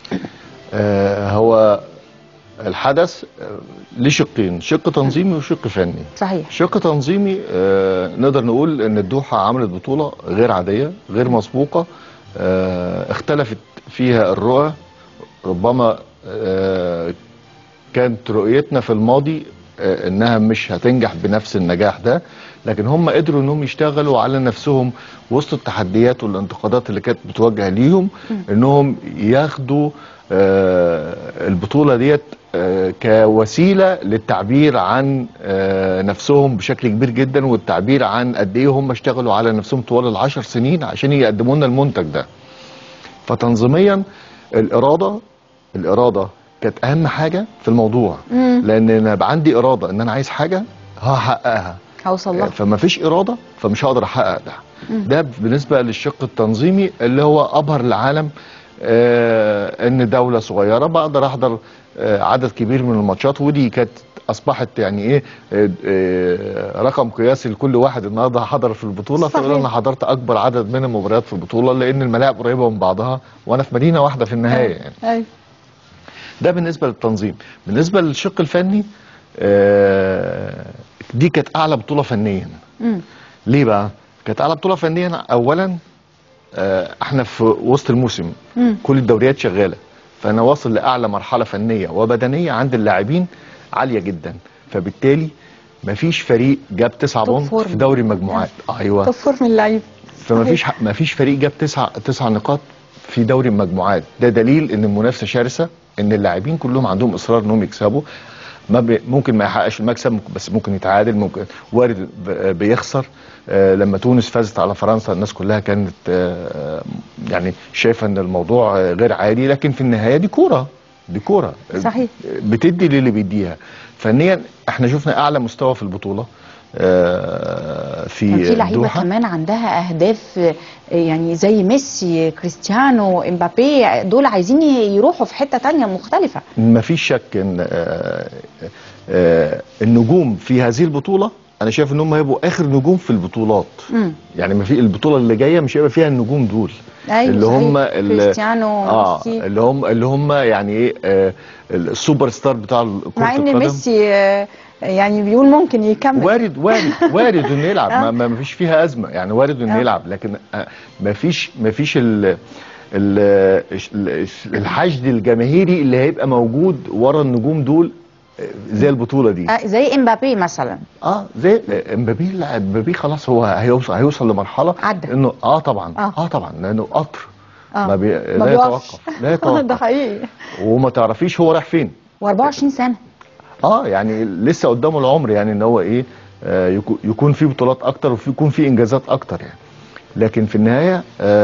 آه هو الحدث آه، ليه شقين شق تنظيمي وشق فني صحيح شق تنظيمي آه نقدر نقول ان الدوحه عملت بطوله غير عاديه غير مسبوقه آه اختلفت فيها الرؤى ربما آه كانت رؤيتنا في الماضي آه انها مش هتنجح بنفس النجاح ده لكن هم قدروا انهم يشتغلوا على نفسهم وسط التحديات والانتقادات اللي كانت بتوجه ليهم انهم ياخدوا آه البطوله ديت آه كوسيله للتعبير عن آه نفسهم بشكل كبير جدا والتعبير عن قد ايه هم اشتغلوا على نفسهم طوال العشر سنين عشان يقدموا لنا المنتج ده فتنظيميا الاراده الاراده كانت اهم حاجه في الموضوع مم. لان انا يبقى عندي اراده ان انا عايز حاجه هحققها هوصل لها فما فيش اراده فمش هقدر احقق ده مم. ده بالنسبه للشق التنظيمي اللي هو ابهر العالم آه ان دوله صغيره بقدر احضر آه عدد كبير من الماتشات ودي كانت اصبحت يعني ايه آه آه رقم قياسي لكل واحد النهارده حضر في البطوله صحيح. فيقول انا حضرت اكبر عدد من المباريات في البطوله لان الملاعب قريبه من بعضها وانا في مدينه واحده في النهايه يعني أيوة. ده بالنسبه للتنظيم بالنسبه للشق الفني آه دي كانت اعلى بطوله فنيا مم. ليه بقى كانت اعلى بطوله فنيا اولا آه احنا في وسط الموسم مم. كل الدوريات شغاله فانا واصل لاعلى مرحله فنيه وبدنيه عند اللاعبين عاليه جدا فبالتالي مفيش فريق جاب تسعة توب بونت فورم. في دوري المجموعات ايوه تفور من اللعيب فما فيش ما فيش فريق جاب تسع تسع نقاط في دوري المجموعات ده دليل ان المنافسه شرسه ان اللاعبين كلهم عندهم اصرار انهم يكسبوا ما بي ممكن ما يحققش المكسب بس ممكن يتعادل ممكن وارد ب- بيخسر آه، لما تونس فازت على فرنسا الناس كلها كانت آه، يعني شايفه ان الموضوع آه، غير عادي لكن في النهايه دي كوره دي كوره صحيح. بتدي للي بيديها فنيا احنا شفنا اعلى مستوى في البطوله آه، في كان في لعيبه الدوحة. كمان عندها اهداف آه، يعني زي ميسي كريستيانو امبابي دول عايزين يروحوا في حته تانية مختلفه ما فيش شك ان آه، آه، النجوم في هذه البطوله انا شايف ان هم هيبقوا اخر نجوم في البطولات مم. يعني ما في البطوله اللي جايه مش هيبقى فيها النجوم دول أيوة اللي صحيح. هم ال- كريستيانو اه ميسي. اللي هم اللي هم يعني ايه آه، السوبر ستار بتاع كره مع ان القدم ميسي آه، يعني بيقول ممكن يكمل وارد وارد وارد انه يلعب آه. ما, ما ما فيش فيها ازمه يعني وارد انه آه. يلعب لكن آه، ما فيش ما فيش ال ال- ال- الحشد الجماهيري اللي هيبقى موجود ورا النجوم دول آه، زي البطوله دي آه، زي امبابي مثلا اه زي آه، امبابي لا امبابي خلاص هو هيوصل هيوصل لمرحله عدى. انه اه طبعا آه. اه, طبعا لانه قطر آه. ما, بي... ما لا بيقفش. يتوقف لا ده يتوقف حقيقي وما تعرفيش هو رايح فين و24 سنه اه يعني لسه قدامه العمر يعني ان هو ايه آه يكو- يكون في بطولات اكتر ويكون في انجازات اكتر يعني لكن في النهايه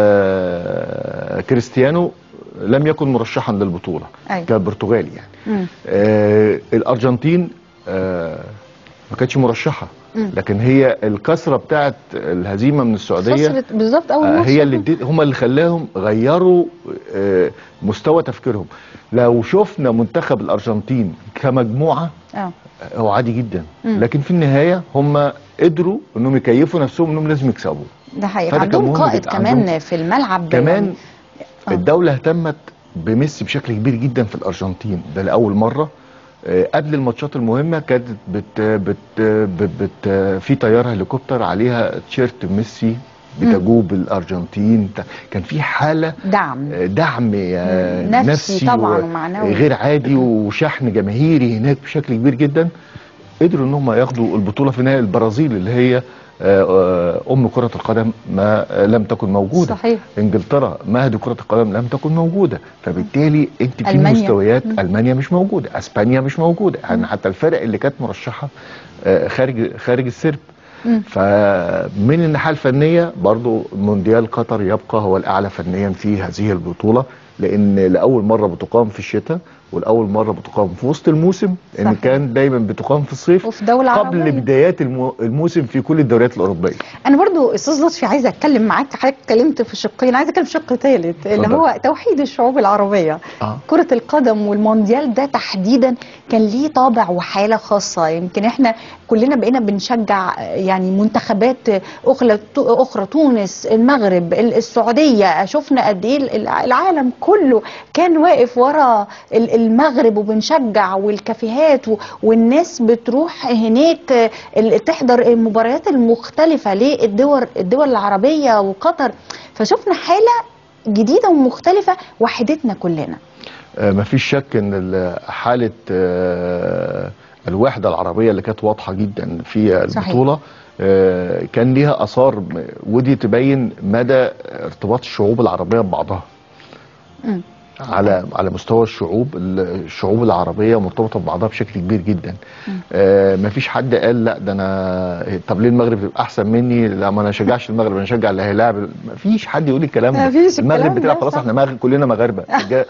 آه كريستيانو لم يكن مرشحا للبطوله أيوة. كبرتغالي يعني مم. آه الارجنتين آه ما كانتش مرشحه مم. لكن هي الكسره بتاعت الهزيمه من السعوديه خسرت بالظبط اول آه، ماتش هي اللي اديت هم اللي خلاهم غيروا آه، مستوى تفكيرهم لو شفنا منتخب الارجنتين كمجموعه اه هو عادي جدا مم. لكن في النهايه هم قدروا انهم يكيفوا نفسهم انهم لازم يكسبوا ده حقيقي فده كان عندهم مهم قائد جدا. كمان عندهم- في الملعب كمان يعني. آه. الدوله اهتمت بميسي بشكل كبير جدا في الارجنتين ده لاول مره آه، قبل الماتشات المهمه كانت بت بت بت بت في طياره هليكوبتر عليها تيشيرت ميسي بتجوب الارجنتين كان في حاله دعم دعم آه، مم. نفسي نفسي طبعاً و- ومعنوي. غير عادي وشحن جماهيري هناك بشكل كبير جدا قدروا ان هم ياخدوا البطوله في نهائي البرازيل اللي هي آه، آه، ام كره القدم ما آه، لم تكن موجوده صحيح. انجلترا مهد كره القدم لم تكن موجوده فبالتالي انت في ألمانيا. مستويات مم. المانيا مش موجوده اسبانيا مش موجوده يعني حتى الفرق اللي كانت مرشحه آه، خارج خارج السرب مم. فمن الناحيه الفنيه برضو مونديال قطر يبقى هو الاعلى فنيا في هذه البطوله لان لاول مره بتقام في الشتاء ولاول مره بتقام في وسط الموسم لان صحيح. كان دايما بتقام في الصيف وفي دولة قبل عربية. بدايات المو- الموسم في كل الدوريات الاوروبيه انا برضو استاذ لطفي عايزه اتكلم معاك حضرتك اتكلمت في شقين عايزه اتكلم في شق ثالث اللي اتفضل. هو توحيد الشعوب العربيه آه. كره القدم والمونديال ده تحديدا كان ليه طابع وحاله خاصه يمكن احنا كلنا بقينا بنشجع يعني منتخبات اخرى اخرى تونس المغرب السعوديه شفنا قد ايه العالم كله كان واقف ورا المغرب وبنشجع والكافيهات و- والناس بتروح هناك ال- تحضر المباريات المختلفه للدول الدول العربيه وقطر فشفنا حاله جديده ومختلفه وحدتنا كلنا آه، مفيش شك ان ال- حاله آه، الوحده العربيه اللي كانت واضحه جدا في صحيح. البطوله آه، كان ليها اثار م- ودي تبين مدى ارتباط الشعوب العربيه ببعضها مم. على على مستوى الشعوب الشعوب العربيه مرتبطه ببعضها بشكل كبير جدا مم. آه مفيش حد قال لا ده انا طب ليه المغرب تبقى احسن مني لا ما انا اشجعش المغرب انا اشجع اللي هيلاعب مفيش حد يقول الكلام ده مفيش المغرب الكلام بتلعب ده، خلاص صح. احنا مغرب كلنا مغاربه جا-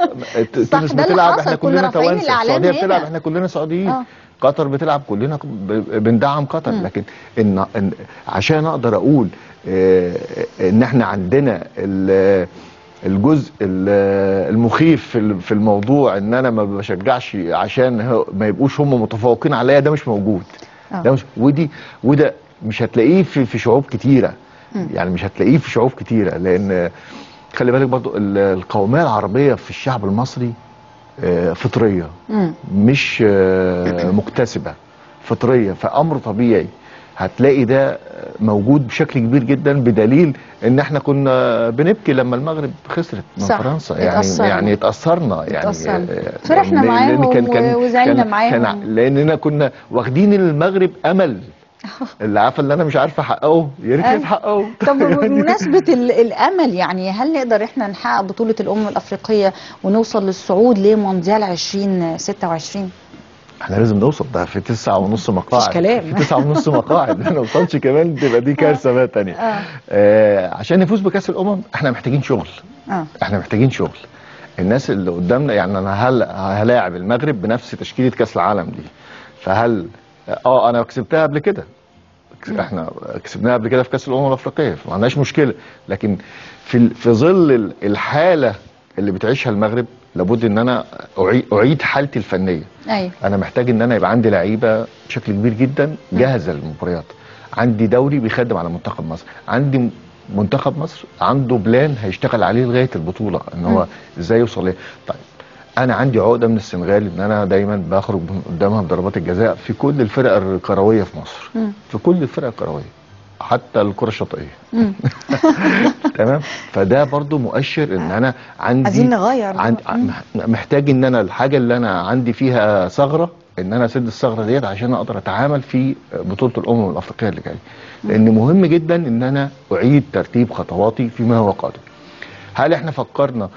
صح، تونس ده اللي بتلعب حصل، احنا كنا كلنا رافعين توانسه الإعلام السعوديه هنا. بتلعب احنا كلنا سعوديين آه. قطر بتلعب كلنا ب- بندعم قطر مم. لكن إن, إن عشان اقدر اقول آه، ان احنا عندنا ال- الجزء ال- المخيف في ال- في الموضوع ان انا ما بشجعش عشان هو- ما يبقوش هم متفوقين عليا ده مش موجود آه. ده مش ودي وده مش هتلاقيه في في شعوب كتيره مم. يعني مش هتلاقيه في شعوب كتيره لان خلي بالك برضو ال- القوميه العربيه في الشعب المصري آه، فطريه مم. مش آه، مكتسبه فطريه فامر طبيعي هتلاقي ده موجود بشكل كبير جدا بدليل ان احنا كنا بنبكي لما المغرب خسرت من صح، فرنسا يعني اتأثرنا. يعني اتاثرنا يعني اتأثرنا. آه، فرحنا لأن- معاهم لأن كان- كان- وزعلنا كان- معاهم. كان لاننا كنا واخدين المغرب امل اللي عارفه اللي انا مش عارف احققه يا ريت أيوة. يتحققه طب بمناسبة ال- الأمل يعني هل نقدر إحنا نحقق بطولة الأمم الأفريقية ونوصل للصعود لمونديال 2026؟ احنا لازم نوصل ده في تسعة ونص مقاعد كلام. في تسعة ونص مقاعد ما نوصلش كمان تبقى دي كارثه بقى تانية آه. آه عشان نفوز بكاس الامم احنا محتاجين شغل اه احنا محتاجين شغل الناس اللي قدامنا يعني انا هل هلاعب المغرب بنفس تشكيله كاس العالم دي فهل اه انا كسبتها قبل كده احنا كسبناها قبل كده في كاس الامم الافريقيه ما عندناش مشكله لكن في ال- في ظل ال- الحاله اللي بتعيشها المغرب لابد ان انا اعيد اعيد حالتي الفنيه ايوه انا محتاج ان انا يبقى عندي لعيبه بشكل كبير جدا جاهزه للمباريات عندي دوري بيخدم على منتخب مصر عندي م- منتخب مصر عنده بلان هيشتغل عليه لغايه البطوله ان هو ازاي يوصل ليه طيب انا عندي عقده من السنغال ان انا دايما بخرج من قدامها بضربات الجزاء في كل الفرق الكرويه في مصر مم. في كل الفرق الكرويه حتى الكره الشاطئيه مم. تمام فده برضو مؤشر ان انا عندي عايزين نغير ده. عند مم. محتاج ان انا الحاجه اللي انا عندي فيها ثغره ان انا اسد الثغره ديت عشان اقدر اتعامل في بطوله الامم الافريقيه اللي جايه لان مهم جدا ان انا اعيد ترتيب خطواتي فيما هو قادم هل احنا فكرنا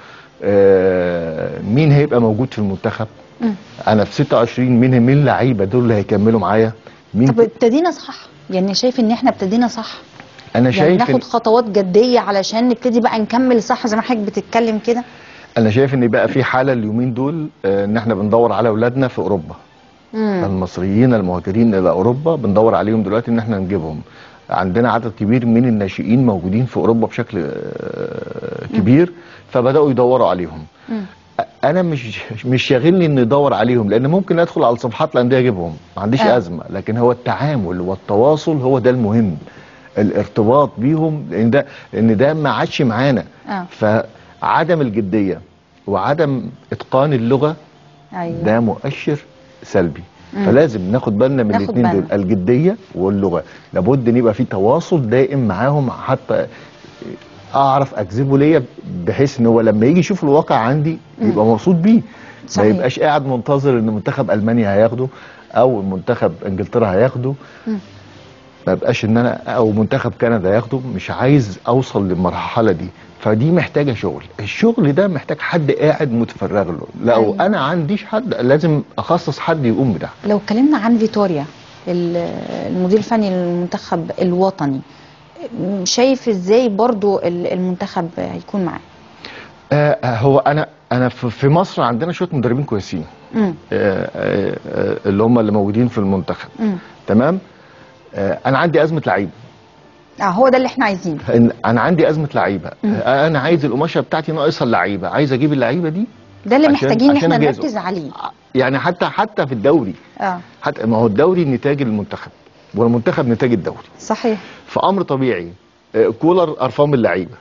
آه، مين هيبقى موجود في المنتخب مم. انا في 26 مين مين اللعيبه دول اللي هيكملوا معايا مين طب ابتدينا صح يعني شايف ان احنا ابتدينا صح انا يعني شايف إن- ناخد خطوات جديه علشان نبتدي بقى نكمل صح زي ما حضرتك بتتكلم كده انا شايف ان بقى في حاله اليومين دول آه، ان احنا بندور على اولادنا في اوروبا مم. المصريين المهاجرين الى اوروبا بندور عليهم دلوقتي ان احنا نجيبهم عندنا عدد كبير من الناشئين موجودين في اوروبا بشكل آه، كبير فبداوا يدوروا عليهم مم. انا مش مش شاغلني ان ادور عليهم لان ممكن ادخل على صفحات الانديه اجيبهم ما عنديش آه. ازمه لكن هو التعامل والتواصل هو ده المهم الارتباط بيهم لان ده لان ده ما عادش معانا آه. فعدم الجديه وعدم اتقان اللغه ايوه ده مؤشر سلبي مم. فلازم ناخد بالنا من ناخد الاثنين دول بالنا. الجديه واللغه لابد ان يبقى في تواصل دائم معاهم حتى اعرف اجذبه ليا بحيث ان هو لما يجي يشوف الواقع عندي يبقى مبسوط بيه ما صحيح. يبقاش قاعد منتظر ان منتخب المانيا هياخده او منتخب انجلترا هياخده مم. ما يبقاش ان انا او منتخب كندا ياخده مش عايز اوصل للمرحله دي فدي محتاجه شغل الشغل ده محتاج حد قاعد متفرغ له لو أيوة. انا عنديش حد لازم اخصص حد يقوم بده لو اتكلمنا عن فيتوريا ال- المدير الفني للمنتخب الوطني م- شايف ازاي برضو ال- المنتخب هيكون معاه آه هو انا انا في في مصر عندنا شويه مدربين كويسين مم. آه آه آه اللي هم اللي موجودين في المنتخب مم. تمام آه انا عندي ازمه لعيبه اه هو ده اللي احنا عايزينه إن- انا عندي ازمه لعيبه آه انا عايز القماشه بتاعتي ناقصها اللعيبه عايز اجيب اللعيبه دي ده اللي عشان- محتاجين ان عشان احنا أجازه. نركز عليه يعني حتى حتى في الدوري اه حتى ما هو الدوري نتاج المنتخب والمنتخب نتاج الدوري صحيح فامر طبيعي آه، كولر قرفان من اللعيبه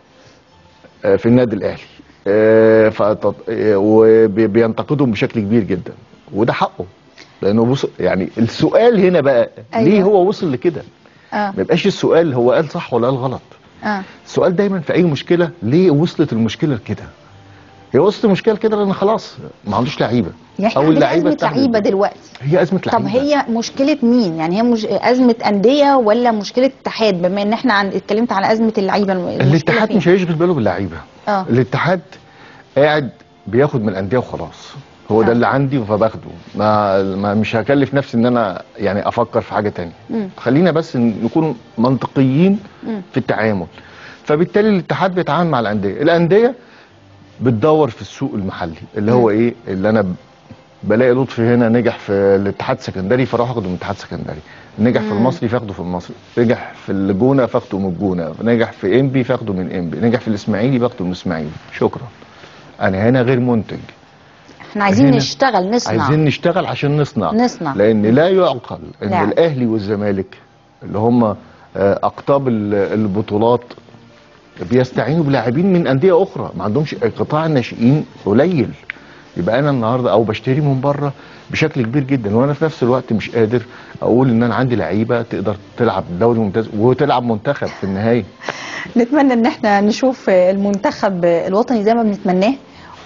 آه، في النادي الاهلي آه، فت- آه، وبينتقدهم بشكل كبير جدا وده حقه لانه بص يعني السؤال هنا بقى أيوة. ليه هو وصل لكده اه ما يبقاش السؤال هو قال صح ولا قال غلط اه السؤال دايما في اي مشكله ليه وصلت المشكله لكده هي وصلت المشكله لكده لان خلاص ما عندوش لعيبه يعني احنا عندنا ازمه بتاعت- لعيبه دلوقتي هي ازمه لعيبه طب هي مشكله مين يعني هي مش ازمه انديه ولا مشكله اتحاد بما ان احنا عن... اتكلمت على ازمه اللعيبه المشكلة الاتحاد فين؟ مش هيشغل باله باللعيبه اه الاتحاد قاعد بياخد من الانديه وخلاص هو آه. ده اللي عندي فباخده ما, ما مش هكلف نفسي ان انا يعني افكر في حاجه تانية مم. خلينا بس نكون منطقيين مم. في التعامل فبالتالي الاتحاد بيتعامل مع الانديه الانديه بتدور في السوق المحلي اللي هو ايه اللي انا ب- بلاقي لطفي هنا نجح في الاتحاد السكندري فاروح اخده من الاتحاد السكندري نجح في مم. المصري فاخده في المصري نجح في الجونه فاخده من الجونه نجح في انبي فاخده من انبي نجح في الاسماعيلي باخده من الاسماعيلي شكرا انا هنا غير منتج احنا عايزين هنا نشتغل نصنع عايزين نشتغل عشان نصنع نصنع. لان لا يعقل ان نعم. الاهلي والزمالك اللي هم آه، اقطاب ال- البطولات بيستعينوا بلاعبين من انديه اخرى ما عندهمش قطاع الناشئين قليل يبقى انا النهارده او بشتري من بره بشكل كبير جدا وانا في نفس الوقت مش قادر اقول ان انا عندي لعيبه تقدر تلعب دوري ممتاز وتلعب منتخب في النهايه نتمنى ان احنا نشوف المنتخب الوطني زي ما بنتمناه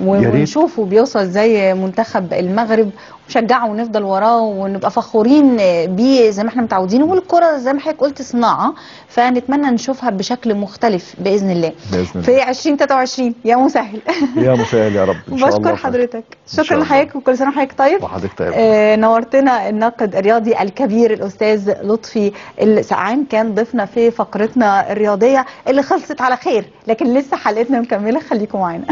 و- يا ريت. ونشوفه بيوصل زي منتخب المغرب ونشجعه ونفضل وراه ونبقى فخورين بيه زي ما احنا متعودين والكره زي ما حضرتك قلت صناعه فنتمنى نشوفها بشكل مختلف باذن الله باذن الله في 2023 يا مسهل يا مسهل يا رب ان شاء الله بشكر خير. حضرتك شاء شكرا الله. لحضرتك وكل سنه وحضرتك طيب وحضرتك طيب آه، نورتنا الناقد الرياضي الكبير الاستاذ لطفي السقعان كان ضيفنا في فقرتنا الرياضيه اللي خلصت على خير لكن لسه حلقتنا مكمله خليكم معانا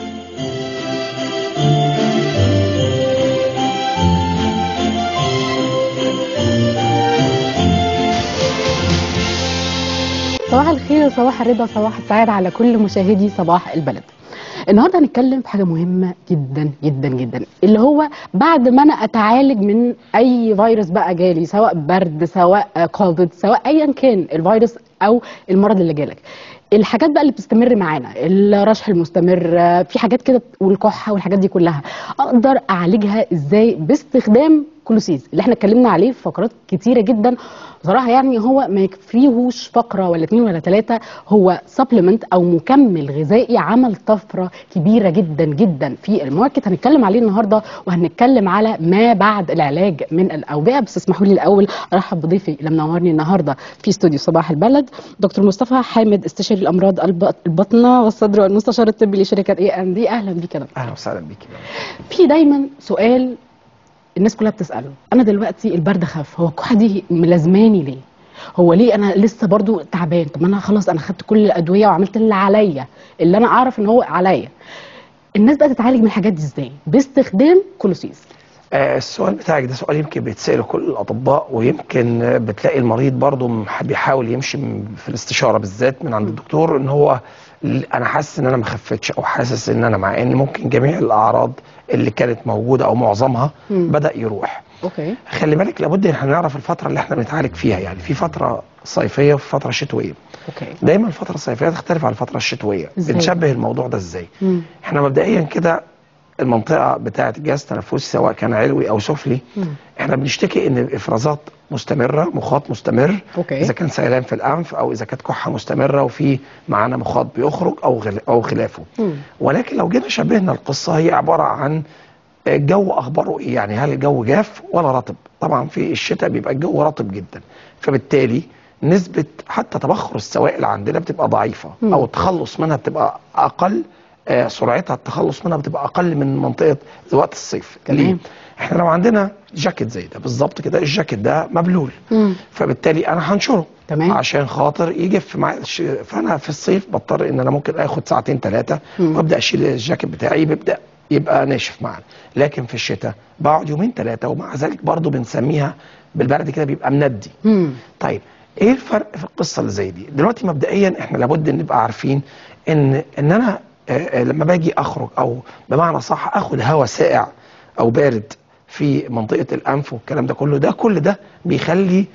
صباح الخير وصباح الرضا وصباح السعادة على كل مشاهدي صباح البلد النهارده هنتكلم في حاجه مهمه جدا جدا جدا اللي هو بعد ما انا اتعالج من اي فيروس بقى جالي سواء برد سواء كوفيد سواء ايا كان الفيروس او المرض اللي جالك الحاجات بقى اللي بتستمر معانا الرشح المستمر في حاجات كده والكحه والحاجات دي كلها اقدر اعالجها ازاي باستخدام كلوسيز اللي احنا اتكلمنا عليه في فقرات كتيره جدا بصراحه يعني هو ما يكفيهوش فقره ولا اتنين ولا ثلاثه هو سبلمنت او مكمل غذائي عمل طفره كبيره جدا جدا في الماركت هنتكلم عليه النهارده وهنتكلم على ما بعد العلاج من الاوبئه بس اسمحوا لي الاول ارحب بضيفي اللي منورني النهارده في استوديو صباح البلد دكتور مصطفى حامد استشاري الامراض الب- البطنه والصدر والمستشار الطبي لشركه اي ام دي اهلا بيك يا دكتور اهلا وسهلا بيكي في دايما سؤال الناس كلها بتساله انا دلوقتي البرد خف هو الكحه دي ملازماني ليه هو ليه انا لسه برضو تعبان طب ما انا خلاص انا خدت كل الادويه وعملت اللي عليا اللي انا اعرف ان هو عليا الناس بقى تتعالج من الحاجات دي ازاي باستخدام كولوسيز آه السؤال بتاعك ده سؤال يمكن بيتسأله كل الأطباء ويمكن آه، بتلاقي المريض برضه م- بيحاول يمشي م- في الاستشارة بالذات من عند الدكتور إن هو ل- أنا حاسس إن أنا ما خفتش أو حاسس إن أنا مع إن ممكن جميع الأعراض اللي كانت موجودة أو معظمها مم. بدأ يروح اوكي خلي بالك لابد إن احنا نعرف الفترة اللي احنا بنتعالج فيها يعني في فترة صيفية وفي فترة شتوية اوكي دايما الفترة الصيفية تختلف عن الفترة الشتوية إزاي؟ بنشبه الموضوع ده إزاي مم. احنا مبدئيا كده المنطقه بتاعه الجهاز التنفسي سواء كان علوي او سفلي مم. احنا بنشتكي ان الافرازات مستمره مخاط مستمر أوكي. اذا كان سيلان في الانف او اذا كانت كحه مستمره وفي معانا مخاط بيخرج او غل او خلافه مم. ولكن لو جينا شبهنا القصه هي عباره عن الجو اخباره ايه يعني هل الجو جاف ولا رطب طبعا في الشتاء بيبقى الجو رطب جدا فبالتالي نسبه حتى تبخر السوائل عندنا بتبقى ضعيفه مم. او التخلص منها بتبقى اقل آه، سرعتها التخلص منها بتبقى اقل من منطقه وقت الصيف تمام. ليه احنا لو عندنا جاكيت زي ده بالظبط كده الجاكيت ده مبلول مم. فبالتالي انا هنشره تمام. عشان خاطر يجف معايا الش- فانا في الصيف بضطر ان انا ممكن اخد ساعتين ثلاثه مم. وابدا اشيل الجاكيت بتاعي بيبدا يبقى ناشف معانا لكن في الشتاء بقعد يومين ثلاثه ومع ذلك برضو بنسميها بالبرد كده بيبقى مندي مم. طيب ايه الفرق في القصه اللي زي دي دلوقتي مبدئيا احنا لابد ان نبقى عارفين ان ان انا آه، آه، لما باجي اخرج او بمعنى صح اخد هواء ساقع او بارد في منطقه الانف والكلام ده كله ده كل ده بيخلي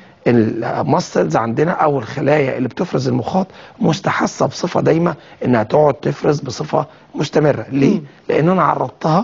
المسلز عندنا او الخلايا اللي بتفرز المخاط مستحثه بصفه دايمه انها تقعد تفرز بصفه مستمره ليه مم. لان انا عرضتها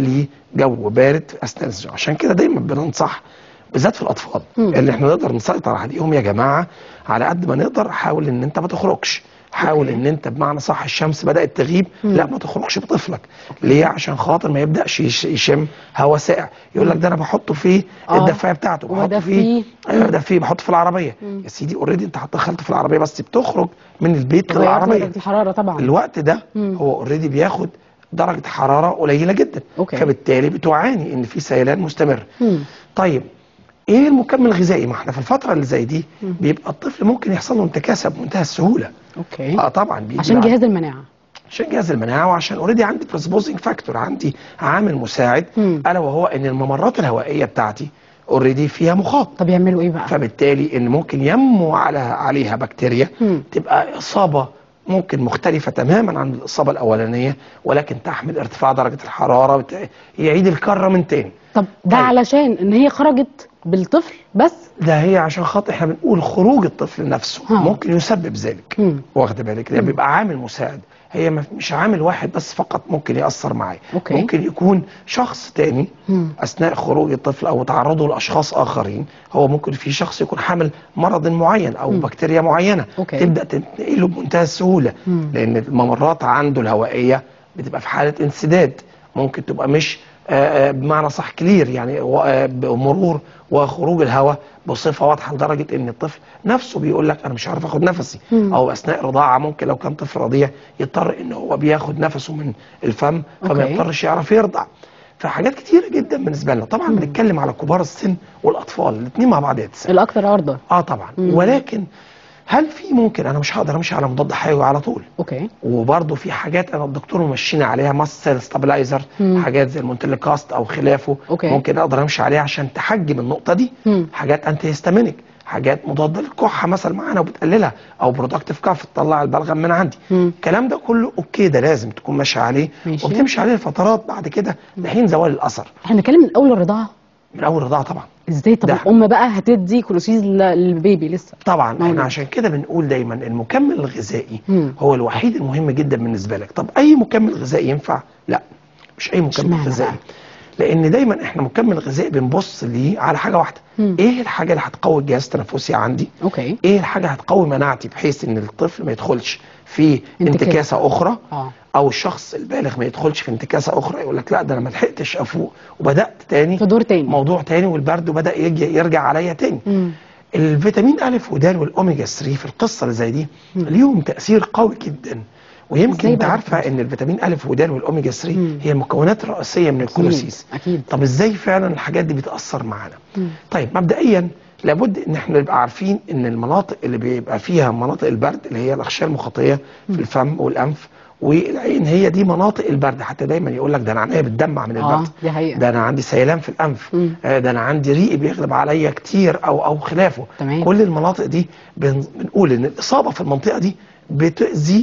لجو بارد اثناء الزجاج عشان كده دايما بننصح بالذات في الاطفال مم. اللي احنا نقدر نسيطر عليهم يا جماعه على قد ما نقدر حاول ان انت ما تخرجش حاول أوكي. ان انت بمعنى صح الشمس بدات تغيب مم. لا ما تخرجش بطفلك ليه عشان خاطر ما يبداش يش- يشم هواء ساقع يقول لك ده انا بحطه في آه. الدفايه بتاعته بحطه ودفيه. فيه ايوه دفيه بحطه في العربيه يا سيدي اوريدي انت دخلته في العربيه بس بتخرج من البيت غيرت للعربيه درجه الحراره طبعا الوقت ده مم. هو اوريدي بياخد درجه حراره قليله جدا أوكي. فبالتالي بتعاني ان في سيلان مستمر مم. طيب ايه المكمل الغذائي ما احنا في الفتره اللي زي دي بيبقى الطفل ممكن يحصل له انتكاسه بمنتهى السهوله اوكي اه طبعا بيجي عشان بعد- جهاز المناعه عشان جهاز المناعه وعشان اوريدي عندي بريسبوزنج فاكتور عندي عامل مساعد مم. الا وهو ان الممرات الهوائيه بتاعتي اوريدي فيها مخاط طب يعملوا ايه بقى فبالتالي ان ممكن ينمو على عليها بكتيريا مم. تبقى اصابه ممكن مختلفة تماما عن الإصابة الأولانية ولكن تحمل ارتفاع درجة الحرارة وت- يعيد الكرة من تاني طب ده طيب. علشان ان هي خرجت بالطفل بس ده هي عشان خاطر احنا بنقول خروج الطفل نفسه ها. ممكن يسبب ذلك مم. واخد بالك ده بيبقى عامل مساعد هي ما- مش عامل واحد بس فقط ممكن يأثر معاه أوكي. ممكن يكون شخص تاني مم. أثناء خروج الطفل أو تعرضه لأشخاص آخرين هو ممكن في شخص يكون حامل مرض معين أو مم. بكتيريا معينة أوكي. تبدأ تنتقله بمنتهى السهولة مم. لأن الممرات عنده الهوائية بتبقى في حاله انسداد ممكن تبقى مش آه، آه، بمعنى صح كلير يعني و- آه، بمرور وخروج الهواء بصفه واضحه لدرجه ان الطفل نفسه بيقول لك انا مش عارف اخد نفسي او اثناء رضاعه ممكن لو كان طفل رضيع يضطر ان هو بياخد نفسه من الفم فما أوكي. يضطرش يعرف يرضع فحاجات كتيره جدا بالنسبه لنا طبعا بنتكلم على كبار السن والاطفال الاثنين مع بعض يتساووا الاكثر عرضه اه طبعا ولكن هل في ممكن انا مش هقدر امشي على مضاد حيوي على طول اوكي وبرضه في حاجات انا الدكتور ممشينا عليها ماسل ستابلايزر مم. حاجات زي المونتيليكاست او خلافه أوكي. ممكن اقدر امشي عليها عشان تحجم النقطه دي مم. حاجات انتي هيستامينيك حاجات مضاده للكحه مثلا معانا وبتقللها او برودكتيف كاف تطلع البلغم من عندي مم. الكلام ده كله اوكي ده لازم تكون ماشي عليه ماشي. وبتمشي عليه لفترات بعد كده لحين زوال الاثر احنا بنتكلم من اول الرضاعه من اول رضاعه طبعا ازاي طب ده- الام بقى هتدي كلوسيز ل- للبيبي لسه طبعا مولد. احنا عشان كده بنقول دايما المكمل الغذائي مم. هو الوحيد المهم جدا بالنسبه لك طب اي مكمل غذائي ينفع لا مش اي مكمل اشمعنى غذائي بقى؟ لان دايما احنا مكمل غذائي بنبص ليه على حاجه واحده مم. ايه الحاجه اللي هتقوي الجهاز التنفسي عندي اوكي ايه الحاجه هتقوي مناعتي بحيث ان الطفل ما يدخلش في انتكاسة. انتكاسه اخرى اه او الشخص البالغ ما يدخلش في انتكاسه اخرى يقول لك لا ده انا ما لحقتش افوق وبدات تاني في دور تاني موضوع تاني والبرد بدا يجي يرجع عليا تاني مم. الفيتامين أ ودال والأوميجا 3 في القصة اللي زي دي ليهم تأثير قوي جدا ويمكن إزاي انت بقى عارفه الفيتامين؟ ان الفيتامين أ ودال والأوميجا 3 مم. هي المكونات الرئيسية من الكولوسيس اكيد طب ازاي فعلا الحاجات دي بتأثر معانا مم. طيب مبدئيا لابد ان احنا نبقى عارفين ان المناطق اللي بيبقى فيها مناطق البرد اللي هي الاغشيه المخاطيه في الفم والانف والعين هي دي مناطق البرد حتى دايما يقول لك ده انا عينيا بتدمع من اه البرد دي حقيقه ده انا عندي سيلان في الانف مم. آه، ده انا عندي ريقي بيغلب عليا كتير او او خلافه تمام. كل المناطق دي بن- بنقول ان الاصابه في المنطقه دي بتاذي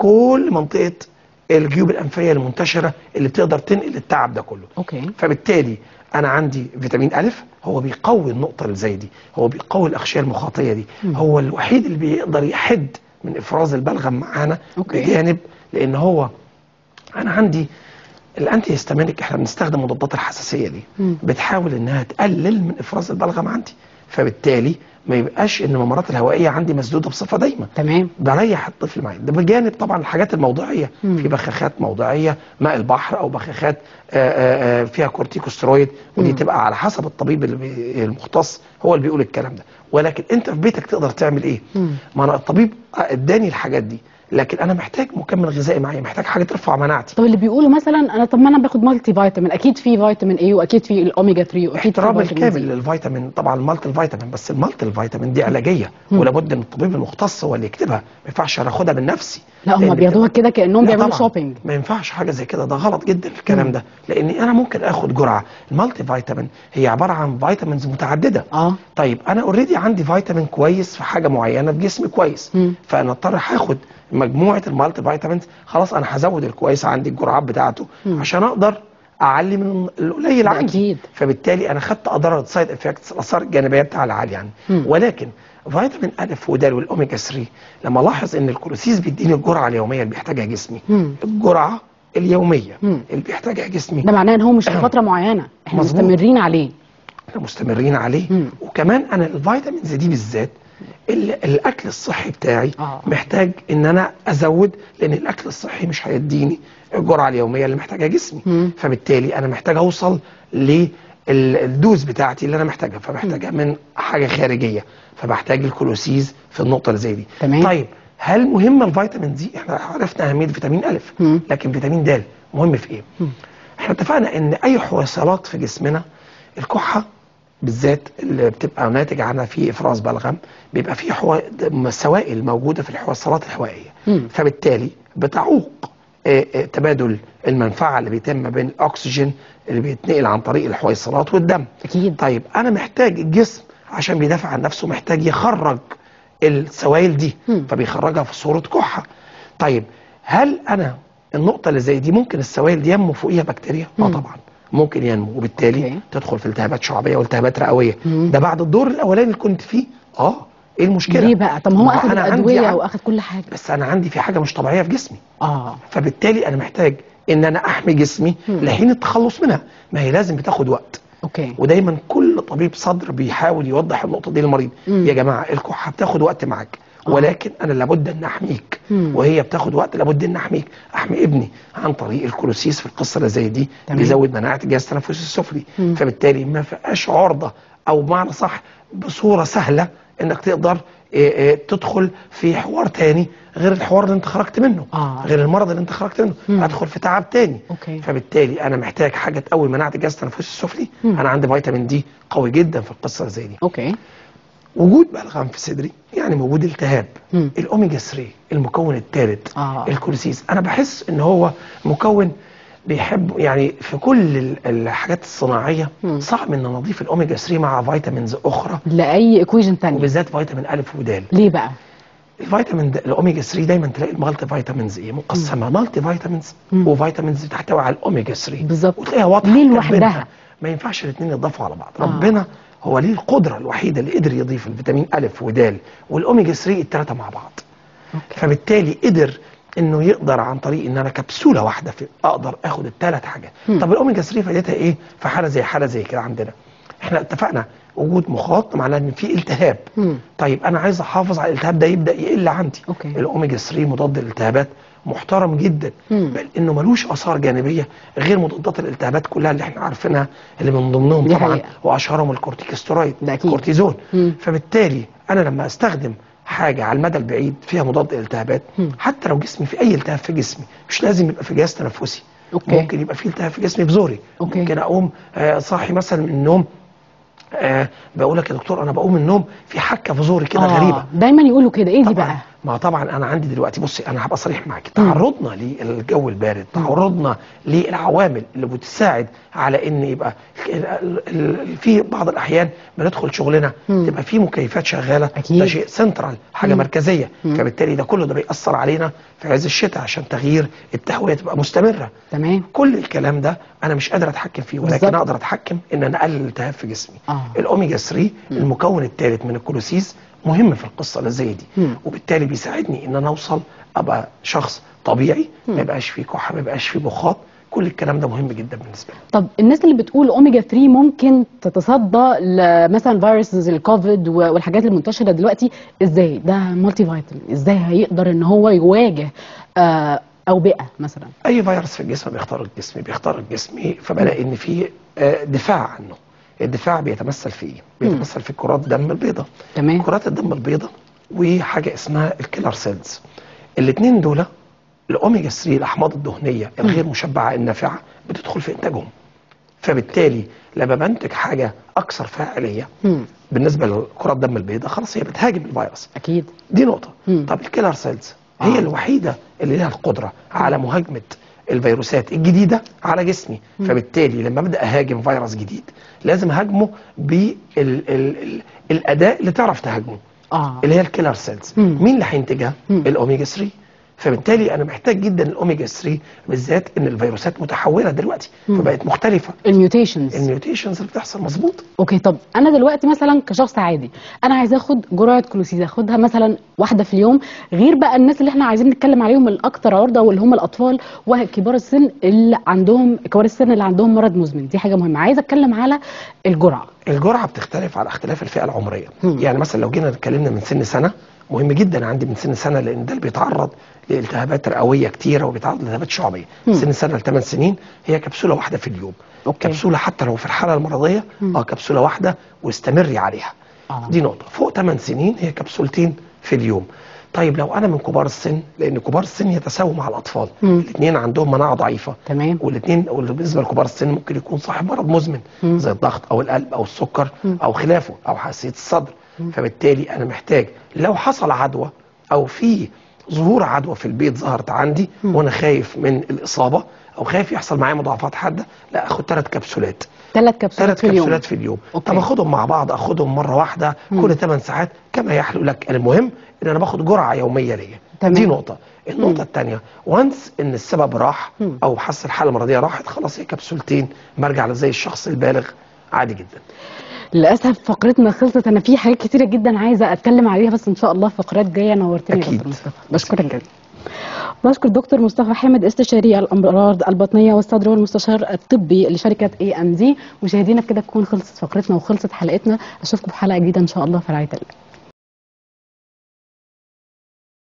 كل منطقه الجيوب الانفيه المنتشره اللي بتقدر تنقل التعب ده كله اوكي فبالتالي انا عندي فيتامين أ هو بيقوي النقطه اللي زي دي هو بيقوي الاغشيه المخاطيه دي هو الوحيد اللي بيقدر يحد من افراز البلغم معانا أوكي. بجانب لان هو انا عندي الانتي هيستامينيك احنا بنستخدم مضادات الحساسيه دي مم. بتحاول انها تقلل من افراز البلغم عندي فبالتالي ما يبقاش ان الممرات الهوائيه عندي مسدوده بصفه دايمه تمام بريح الطفل معايا ده بجانب طبعا الحاجات الموضعيه مم. في بخاخات موضعيه ماء البحر او بخاخات آه، آه، آه، فيها كورتيكوسترويد ودي مم. تبقى على حسب الطبيب اللي بي- المختص هو اللي بيقول الكلام ده ولكن انت في بيتك تقدر تعمل ايه مم. ما انا الطبيب اداني الحاجات دي لكن انا محتاج مكمل غذائي معايا محتاج حاجه ترفع مناعتي طب اللي بيقولوا مثلا انا طب ما انا باخد مالتي فيتامين اكيد في فيتامين اي واكيد في الاوميجا 3 واكيد في احترام فيتامين الكامل دي. للفيتامين طبعا المالتي الفيتامين بس المالتي الفيتامين دي علاجيه ولابد ان الطبيب المختص هو اللي يكتبها ما ينفعش انا اخدها من نفسي لا هم لأن بياخدوها كده كانهم لا بيعملوا طبعاً. شوبينج ما ينفعش حاجه زي كده ده غلط جدا في الكلام ده لان انا ممكن اخد جرعه المالتي فيتامين هي عباره عن فيتامينز متعدده اه طيب انا اوريدي عندي فيتامين كويس في حاجه معينه في جسمي كويس مم. فانا اضطر هاخد مجموعه المالتي فيتامينز خلاص انا هزود الكويس عندي الجرعات بتاعته مم. عشان اقدر اعلي من القليل ده عندي أكيد. فبالتالي انا خدت اضرار سايد افكتس الاثار الجانبيه بتاعها العاليه يعني مم. ولكن فيتامين أ ودال والاوميجا 3 لما الاحظ ان الكولوسيس بيديني الجرعه اليوميه اللي بيحتاجها جسمي مم. الجرعه اليوميه مم. اللي بيحتاجها جسمي ده معناه ان هو مش لفتره معينه احنا مظبوط. مستمرين عليه احنا مستمرين عليه مم. وكمان انا الفيتامينز دي بالذات ال- الاكل الصحي بتاعي آه. محتاج ان انا ازود لان الاكل الصحي مش هيديني الجرعه اليوميه اللي محتاجها جسمي مم. فبالتالي انا محتاج اوصل للدوز بتاعتي اللي انا محتاجها فبحتاجها من حاجه خارجيه فبحتاج الكلوسيز في النقطه اللي زي دي تمام. طيب هل مهمه الفيتامين دي احنا عرفنا اهميه فيتامين ا مم. لكن فيتامين د مهم في ايه احنا اتفقنا ان اي حويصلات في جسمنا الكحه بالذات اللي بتبقى ناتج عنها في افراز بلغم بيبقى في حو... سوائل موجوده في الحويصلات الهوائيه مم. فبالتالي بتعوق آه، آه، تبادل المنفعه اللي بيتم ما بين الاكسجين اللي بيتنقل عن طريق الحويصلات والدم اكيد طيب انا محتاج الجسم عشان بيدافع عن نفسه محتاج يخرج السوائل دي مم. فبيخرجها في صوره كحه طيب هل انا النقطه اللي زي دي ممكن السوائل دي ينمو فوقيها بكتيريا اه مم. طبعا ممكن ينمو وبالتالي أوكي. تدخل في التهابات شعبيه والتهابات رئويه مم. ده بعد الدور الاولاني اللي كنت فيه اه ايه المشكله ليه بقى طب ما هو ما اخد أنا عندي الادويه عن- واخد كل حاجه بس انا عندي في حاجه مش طبيعيه في جسمي اه فبالتالي انا محتاج ان انا احمي جسمي مم. لحين التخلص منها ما هي لازم بتاخد وقت اوكي ودايما كل طبيب صدر بيحاول يوضح النقطه دي للمريض مم. يا جماعه الكحه بتاخد وقت معاك آه. ولكن انا لابد ان احميك مم. وهي بتاخد وقت لابد ان احميك احمي ابني عن طريق الكولوسيس في القصه اللي زي دي تمام. بيزود مناعه الجهاز التنفسي السفلي مم. فبالتالي ما فيهاش عرضه او بمعنى صح بصوره سهله انك تقدر إيه إيه تدخل في حوار تاني غير الحوار اللي انت خرجت منه آه. غير المرض اللي انت خرجت منه مم. ادخل في تعب تاني أوكي. فبالتالي انا محتاج حاجه تقوي مناعه الجهاز التنفسي السفلي مم. انا عندي فيتامين دي قوي جدا في القصه اللي زي دي اوكي وجود بلغم في صدري يعني موجود التهاب مم. الاوميجا 3 المكون الثالث آه. الكوليسيس انا بحس ان هو مكون بيحب يعني في كل ال- الحاجات الصناعيه مم. صعب ان نضيف الاوميجا 3 مع فيتامينز اخرى لاي ايكويجن تانية وبالذات فيتامين الف ودال ليه بقى الفيتامين ده الاوميجا 3 دايما تلاقي المالتي فيتامينز ايه مقسمه مالتي فيتامينز مم. وفيتامينز بتحتوي على الاوميجا 3 بالظبط. وتلاقيها واضحه ليه كاتبينها. لوحدها؟ ما ينفعش الاثنين يضافوا على بعض آه. ربنا هو ليه القدره الوحيده اللي قدر يضيف الفيتامين الف ودال والاوميجا 3 الثلاثه مع بعض أوكي. فبالتالي قدر انه يقدر عن طريق ان انا كبسوله واحده في اقدر اخد الثلاث حاجات مم. طب الاوميجا 3 فائدتها ايه في حاله زي حاله زي كده عندنا احنا اتفقنا وجود مخاط معناه ان في التهاب مم. طيب انا عايز احافظ على الالتهاب ده يبدا يقل عندي أوكي. الاوميجا 3 مضاد للالتهابات محترم جدا مم. بل انه ملوش اثار جانبيه غير مضادات الالتهابات كلها اللي احنا عارفينها اللي من ضمنهم دي طبعا حقيقة. واشهرهم الكورتيكوستيرويد ده أكيد. كورتيزون مم. فبالتالي انا لما استخدم حاجه على المدى البعيد فيها مضاد التهابات مم. حتى لو جسمي في اي التهاب في جسمي مش لازم يبقى في جهاز تنفسي أوكي. ممكن يبقى في التهاب في جسمي بزوري أوكي. ممكن اقوم آه، صاحي مثلا من النوم آه بقول لك يا دكتور انا بقوم من النوم في حكه في زوري كده آه، غريبه دايما يقولوا كده ايه دي طبعا بقى ما طبعا انا عندي دلوقتي بصي انا هبقى صريح معاك تعرضنا للجو البارد تعرضنا للعوامل اللي بتساعد على ان يبقى ال- ال- ال- في بعض الاحيان بندخل شغلنا مم. تبقى في مكيفات شغاله أكيد. ده شيء سنترال حاجه مم. مركزيه مم. فبالتالي ده كله ده بيأثر علينا في عز الشتاء عشان تغيير التهويه تبقى مستمره تمام كل الكلام ده انا مش قادر اتحكم فيه ولكن بالظبط. اقدر اتحكم ان انا اقلل الالتهاب في جسمي آه. الاوميجا 3 المكون الثالث من الكولوسيس مهم في القصه اللي زي دي مم. وبالتالي بيساعدني ان انا اوصل ابقى شخص طبيعي ما يبقاش فيه كحه ما يبقاش فيه مخاط كل الكلام ده مهم جدا بالنسبه لي طب الناس اللي بتقول اوميجا 3 ممكن تتصدى لمثلا فيروس زي الكوفيد و- والحاجات المنتشره دلوقتي ازاي ده مالتي فيتامين ازاي هيقدر ان هو يواجه آه، اوبئه مثلا اي فيروس في الجسم بيخترق جسمي بيخترق جسمي فبلاقي ان في آه، دفاع عنه الدفاع بيتمثل في ايه بيتمثل في كرات دم البيضاء تمام كرات الدم البيضاء وحاجه اسمها الكيلر سيلز الاثنين دول الاوميجا 3 الاحماض الدهنيه الغير مشبعه النافعه بتدخل في انتاجهم فبالتالي لما بنتج حاجه اكثر فاعليه مم. بالنسبه لكرات دم البيضاء خلاص هي بتهاجم الفيروس اكيد دي نقطه مم. طب الكيلر سيلز هي آه. الوحيده اللي لها القدره على مهاجمه الفيروسات الجديده على جسمي فبالتالي لما ابدا اهاجم فيروس جديد لازم اهاجمه بالاداء اللي تعرف تهاجمه اه اللي هي الكيلر سيلز مم. مين اللي هينتجها مم. الاوميجا 3 فبالتالي انا محتاج جدا الاوميجا 3 بالذات ان الفيروسات متحوله دلوقتي مم. فبقت مختلفه الميوتيشنز الميوتيشنز اللي بتحصل مظبوط اوكي طب انا دلوقتي مثلا كشخص عادي انا عايزه اخد جرعه كلوسيز اخدها مثلا واحده في اليوم غير بقى الناس اللي احنا عايزين نتكلم عليهم الاكثر عرضه واللي هم الاطفال وكبار السن اللي عندهم كبار السن اللي عندهم مرض مزمن دي حاجه مهمه عايزه اتكلم على الجرعه الجرعه بتختلف على اختلاف الفئه العمريه مم. يعني مثلا لو جينا اتكلمنا من سن سنه مهم جدا عندي من سن سنه لان ده اللي بيتعرض لالتهابات رئويه كتيره وبيتعرض لالتهابات شعبيه مم. سن سنه لثمان سنين هي كبسوله واحده في اليوم أوكي. كبسوله حتى لو في الحاله المرضيه مم. اه كبسوله واحده واستمري عليها آه. دي نقطه فوق 8 سنين هي كبسولتين في اليوم طيب لو انا من كبار السن لان كبار السن يتساووا مع الاطفال مم. الاثنين عندهم مناعه ضعيفه تمام والاثنين بالنسبه لكبار السن ممكن يكون صاحب مرض مزمن مم. زي الضغط او القلب او السكر مم. او خلافه او حساسيه الصدر فبالتالي انا محتاج لو حصل عدوى او في ظهور عدوى في البيت ظهرت عندي مم. وانا خايف من الاصابه او خايف يحصل معايا مضاعفات حاده لا اخد ثلاث كبسولات ثلاث كبسولات ثلاث في اليوم كبسولات في اليوم أوكي. طب اخدهم مع بعض اخدهم مره واحده مم. كل 8 ساعات كما يحلو لك المهم ان انا باخد جرعه يوميه ليا تمام. دي نقطه النقطه مم. الثانيه وانس ان السبب راح مم. او حس الحاله المرضيه راحت خلاص هي كبسولتين برجع زي الشخص البالغ عادي جدا للاسف فقرتنا خلصت انا في حاجات كتيره جدا عايزه اتكلم عليها بس ان شاء الله فقرات جايه نورتني يا أكيد. دكتور مصطفى بشكرك جدا بشكر دكتور مصطفى حامد استشاري الامراض البطنيه والصدر والمستشار الطبي لشركه اي ام دي مشاهدينا بكده تكون خلصت فقرتنا وخلصت حلقتنا اشوفكم في حلقه جديده ان شاء الله في رعايه الله